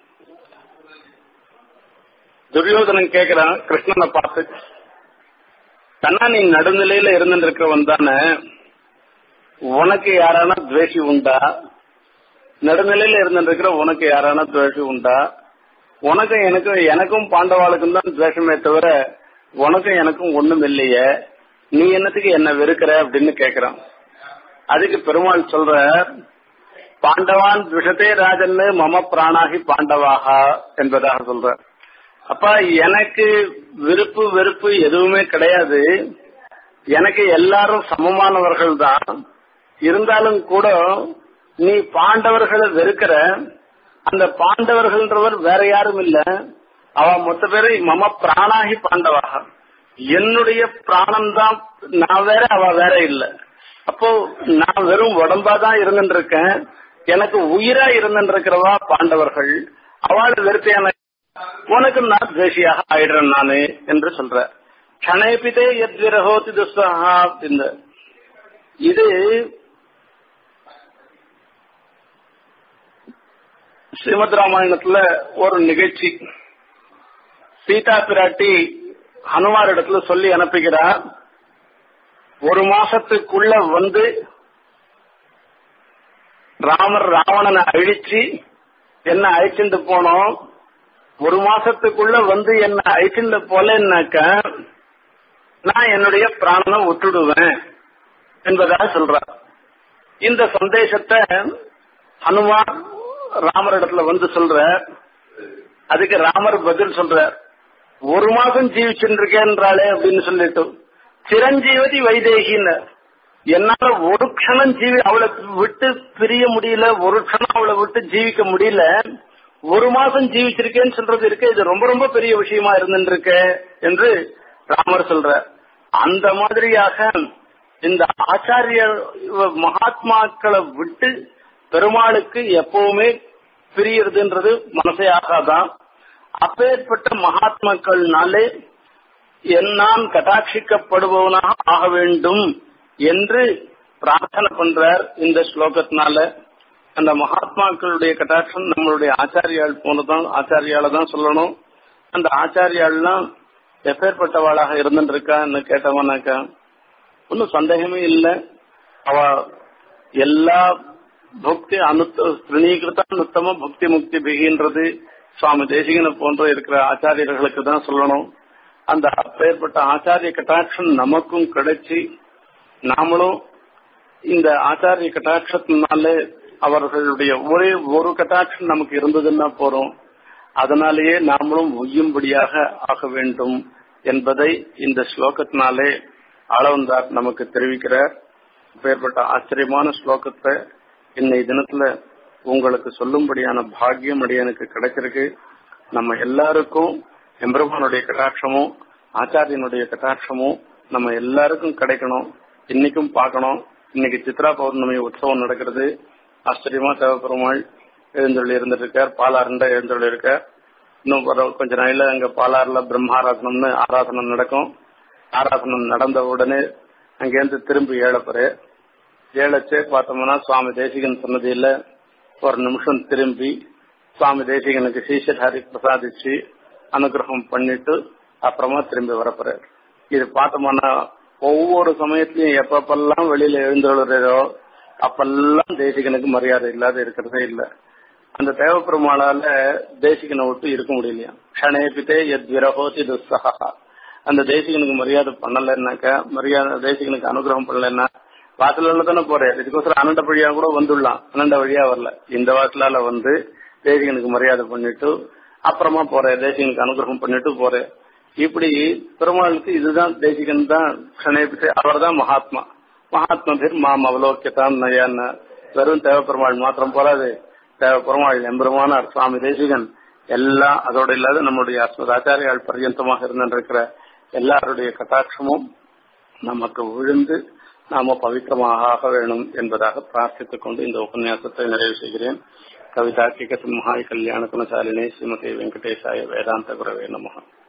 [SPEAKER 1] துரியோதனன் கேக்குறான் கிருஷ்ணனை பார்த்து கண்ணா நீ நடுநிலையில இருந்திருக்கிறவன் தானே உனக்கு யாரான துவேஷி உண்டா நடுநிலையில இருந்திருக்கிற உனக்கு யாரான துவேஷி உண்டா உனக்கும் எனக்கும் எனக்கும் பாண்டவாளுக்கும் தான் துவேஷமே தவிர உனக்கும் எனக்கும் ஒண்ணும் இல்லையே நீ என்னத்துக்கு என்ன வெறுக்கிற அப்படின்னு கேக்குறான் அதுக்கு பெருமாள் சொல்ற பாண்டவான் துஷத்தே ராஜன்னு மம பிராணாகி பாண்டவாகா என்பதாக சொல்ற அப்ப எனக்கு விருப்பு வெறுப்பு எதுவுமே கிடையாது எனக்கு எல்லாரும் சமமானவர்கள் தான் இருந்தாலும் கூட நீ பாண்டவர்களை வெறுக்கிற அந்த பாண்டவர்கள்ன்றவர் வேற யாரும் இல்ல அவ மொத்த பேரு மம பிராணாகி பாண்டவாக என்னுடைய பிராணம் தான் நான் வேற அவ வேற இல்ல அப்போ நான் வெறும் உடம்பா தான் இருந்துட்டு இருக்கேன் எனக்கு உயிரா இருந்துட்டு இருக்கிறவா பாண்டவர்கள் அவள் வெறுத்தையான உனக்கு நான் துவேஷியாக ஆயிடுறேன் நானு என்று சொல்ற கணேபிதே எத் விரகோதி துஸ்தகா அப்படின்னு இது ஸ்ரீமத் ராமாயணத்துல ஒரு நிகழ்ச்சி சீதா பிராட்டி ஹனுமார் இடத்துல சொல்லி அனுப்புகிறார் ஒரு மாசத்துக்குள்ள வந்து ராமர் ராவணனை அழிச்சு என்ன அழிச்சுட்டு போனோம் ஒரு மாசத்துக்குள்ள வந்து என்ன அழிச்சுட்டு போலன்னாக்க நான் என்னுடைய பிராணனை விட்டுடுவேன் என்பதாக சொல்றார் இந்த சந்தேசத்தை ஹனுமான் ராமர் இடத்துல வந்து சொல்ற அதுக்கு ராமர் பதில் சொல்ற ஒரு மாசம் ஜீவிச்சுருக்கேன்றாளே அப்படின்னு சொல்லிட்டு சிரஞ்சீவதி வைதேகின்னு என்னால ஒரு க்ஷணம் ஜீவி அவளை விட்டு பிரிய முடியல ஒரு க்ஷணம் அவளை விட்டு ஜீவிக்க முடியல ஒரு மாசம் ஜீவிச்சிருக்கேன்னு சொல்றது இருக்கு இது ரொம்ப ரொம்ப பெரிய விஷயமா இருந்துருக்கு என்று ராமர் சொல்ற அந்த மாதிரியாக இந்த ஆச்சாரிய மகாத்மாக்களை விட்டு பெருமாளுக்கு எப்பவுமே பிரியறதுன்றது மனசே ஆகாதான் அப்பேற்பட்ட மகாத்மாக்கள்னாலே என்னான் கட்டாட்சிக்கப்படுபவனாக ஆக வேண்டும் என்று பிரார்த்தனை பண்றார் இந்த ஸ்லோகத்தினால அந்த மகாத்மாக்களுடைய கட்டாட்சம் நம்மளுடைய ஆச்சாரியால் போனதான் ஆச்சாரியால தான் சொல்லணும் அந்த ஆச்சாரியாள்லாம் எப்பேற்பட்டவாளாக இருந்துருக்கான்னு கேட்டவனாக்கா ஒன்னும் சந்தேகமே இல்லை அவ எல்லா பக்தி அனுத்த ஸ்திரீகிருத்த அனுத்தம பக்தி முக்தி பிகின்றது சுவாமி தேசிகனை போன்ற இருக்கிற ஆச்சாரியர்களுக்கு தான் சொல்லணும் அந்த அப்பேற்பட்ட ஆச்சாரிய கட்டாட்சம் நமக்கும் கிடைச்சி நாமளும் இந்த ஆச்சாரிய கட்டாட்சத்தினால அவர்களுடைய ஒரே ஒரு கட்டாட்சம் நமக்கு இருந்ததுன்னா போறோம் அதனாலேயே நாமளும் ஒய்யும்படியாக ஆக வேண்டும் என்பதை இந்த ஸ்லோகத்தினாலே ஆளவந்தார் நமக்கு தெரிவிக்கிறார் அப்பேற்பட்ட ஆச்சரியமான ஸ்லோகத்தை இன்னை தினத்துல உங்களுக்கு சொல்லும்படியான பாக்கியம் அடியனுக்கு கிடைச்சிருக்கு நம்ம எல்லாருக்கும் எம்பெருமானுடைய கட்டாட்சமும் ஆச்சாரியனுடைய கட்டாட்சமும் நம்ம எல்லாருக்கும் கிடைக்கணும் இன்னைக்கும் பார்க்கணும் இன்னைக்கு சித்ரா பௌர்ணமி உற்சவம் நடக்கிறது ஆச்சரியமா தேவப்பெருமாள் எழுந்தொள்ளி இருந்துட்டு இருக்கார் பாலாறுண்ட எழுந்தொள்ளி இருக்கார் இன்னும் ஒரு கொஞ்ச நாளில அங்க பாலாறுல பிரம்மாராதனம்னு ஆராதனம் நடக்கும் ஆராதனம் நடந்த உடனே அங்கேருந்து திரும்பி ஏழப்பரு ஏழச்சே பார்த்தோம்னா சுவாமி தேசிகன் சன்னதியில ஒரு நிமிஷம் திரும்பி சுவாமி தேசிகனுக்கு சீசதாரி பிரசாதிச்சு அனுகிரகம் பண்ணிட்டு அப்புறமா திரும்பி வரப்போறாரு இது பார்த்தோம்னா ஒவ்வொரு சமயத்திலயும் எப்பப்பெல்லாம் வெளியில எழுந்துள்ளதோ அப்பெல்லாம் தேசிகனுக்கு மரியாதை இல்லாத இருக்கிறதே இல்ல அந்த தேவப்பெருமாளால தேசிகனை விட்டு இருக்க முடியலையா க்ஷணேபித்தே எத் விரகோதி துஸ்ஸகா அந்த தேசிகனுக்கு மரியாதை பண்ணலன்னாக்கா மரியாதை தேசிகனுக்கு அனுகிரகம் பண்ணலன்னா வாசலால தானே போறேன் இதுக்கோசரம் அனண்ட வழியா கூட வந்துடலாம் அனண்ட வழியா வரல இந்த வாசலால வந்து தேசிகனுக்கு மரியாதை பண்ணிட்டு அப்புறமா போறேன் தேசிகனுக்கு அனுகிரகம் பண்ணிட்டு போறேன் இப்படி பெருமாளுக்கு இதுதான் தேசிகன் தான் க்ஷணேபித்தே அவர் தான் மகாத்மா மகாத்மா பேர் மாம் அவலோக்கியதான் நயான்னு வெறும் தேவ பெருமாள் மாத்திரம் போறாது தேவ பெருமாள் எம்பெருமானார் சுவாமி தேசிகன் எல்லாம் அதோட இல்லாத நம்முடைய அஸ்மதாச்சாரியால் பர்யந்தமாக இருந்திருக்கிற எல்லாருடைய கட்டாட்சமும் நமக்கு விழுந்து நாம பவித்திரமாக ஆக வேணும் என்பதாக பிரார்த்தித்துக் கொண்டு இந்த உபன்யாசத்தை நிறைவு செய்கிறேன் கவிதார்க்கிக சிம்ஹாய் கல்யாண குணசாலினே ஸ்ரீமதி வெங்கடேசாய வேதாந்த குரவே நமகம்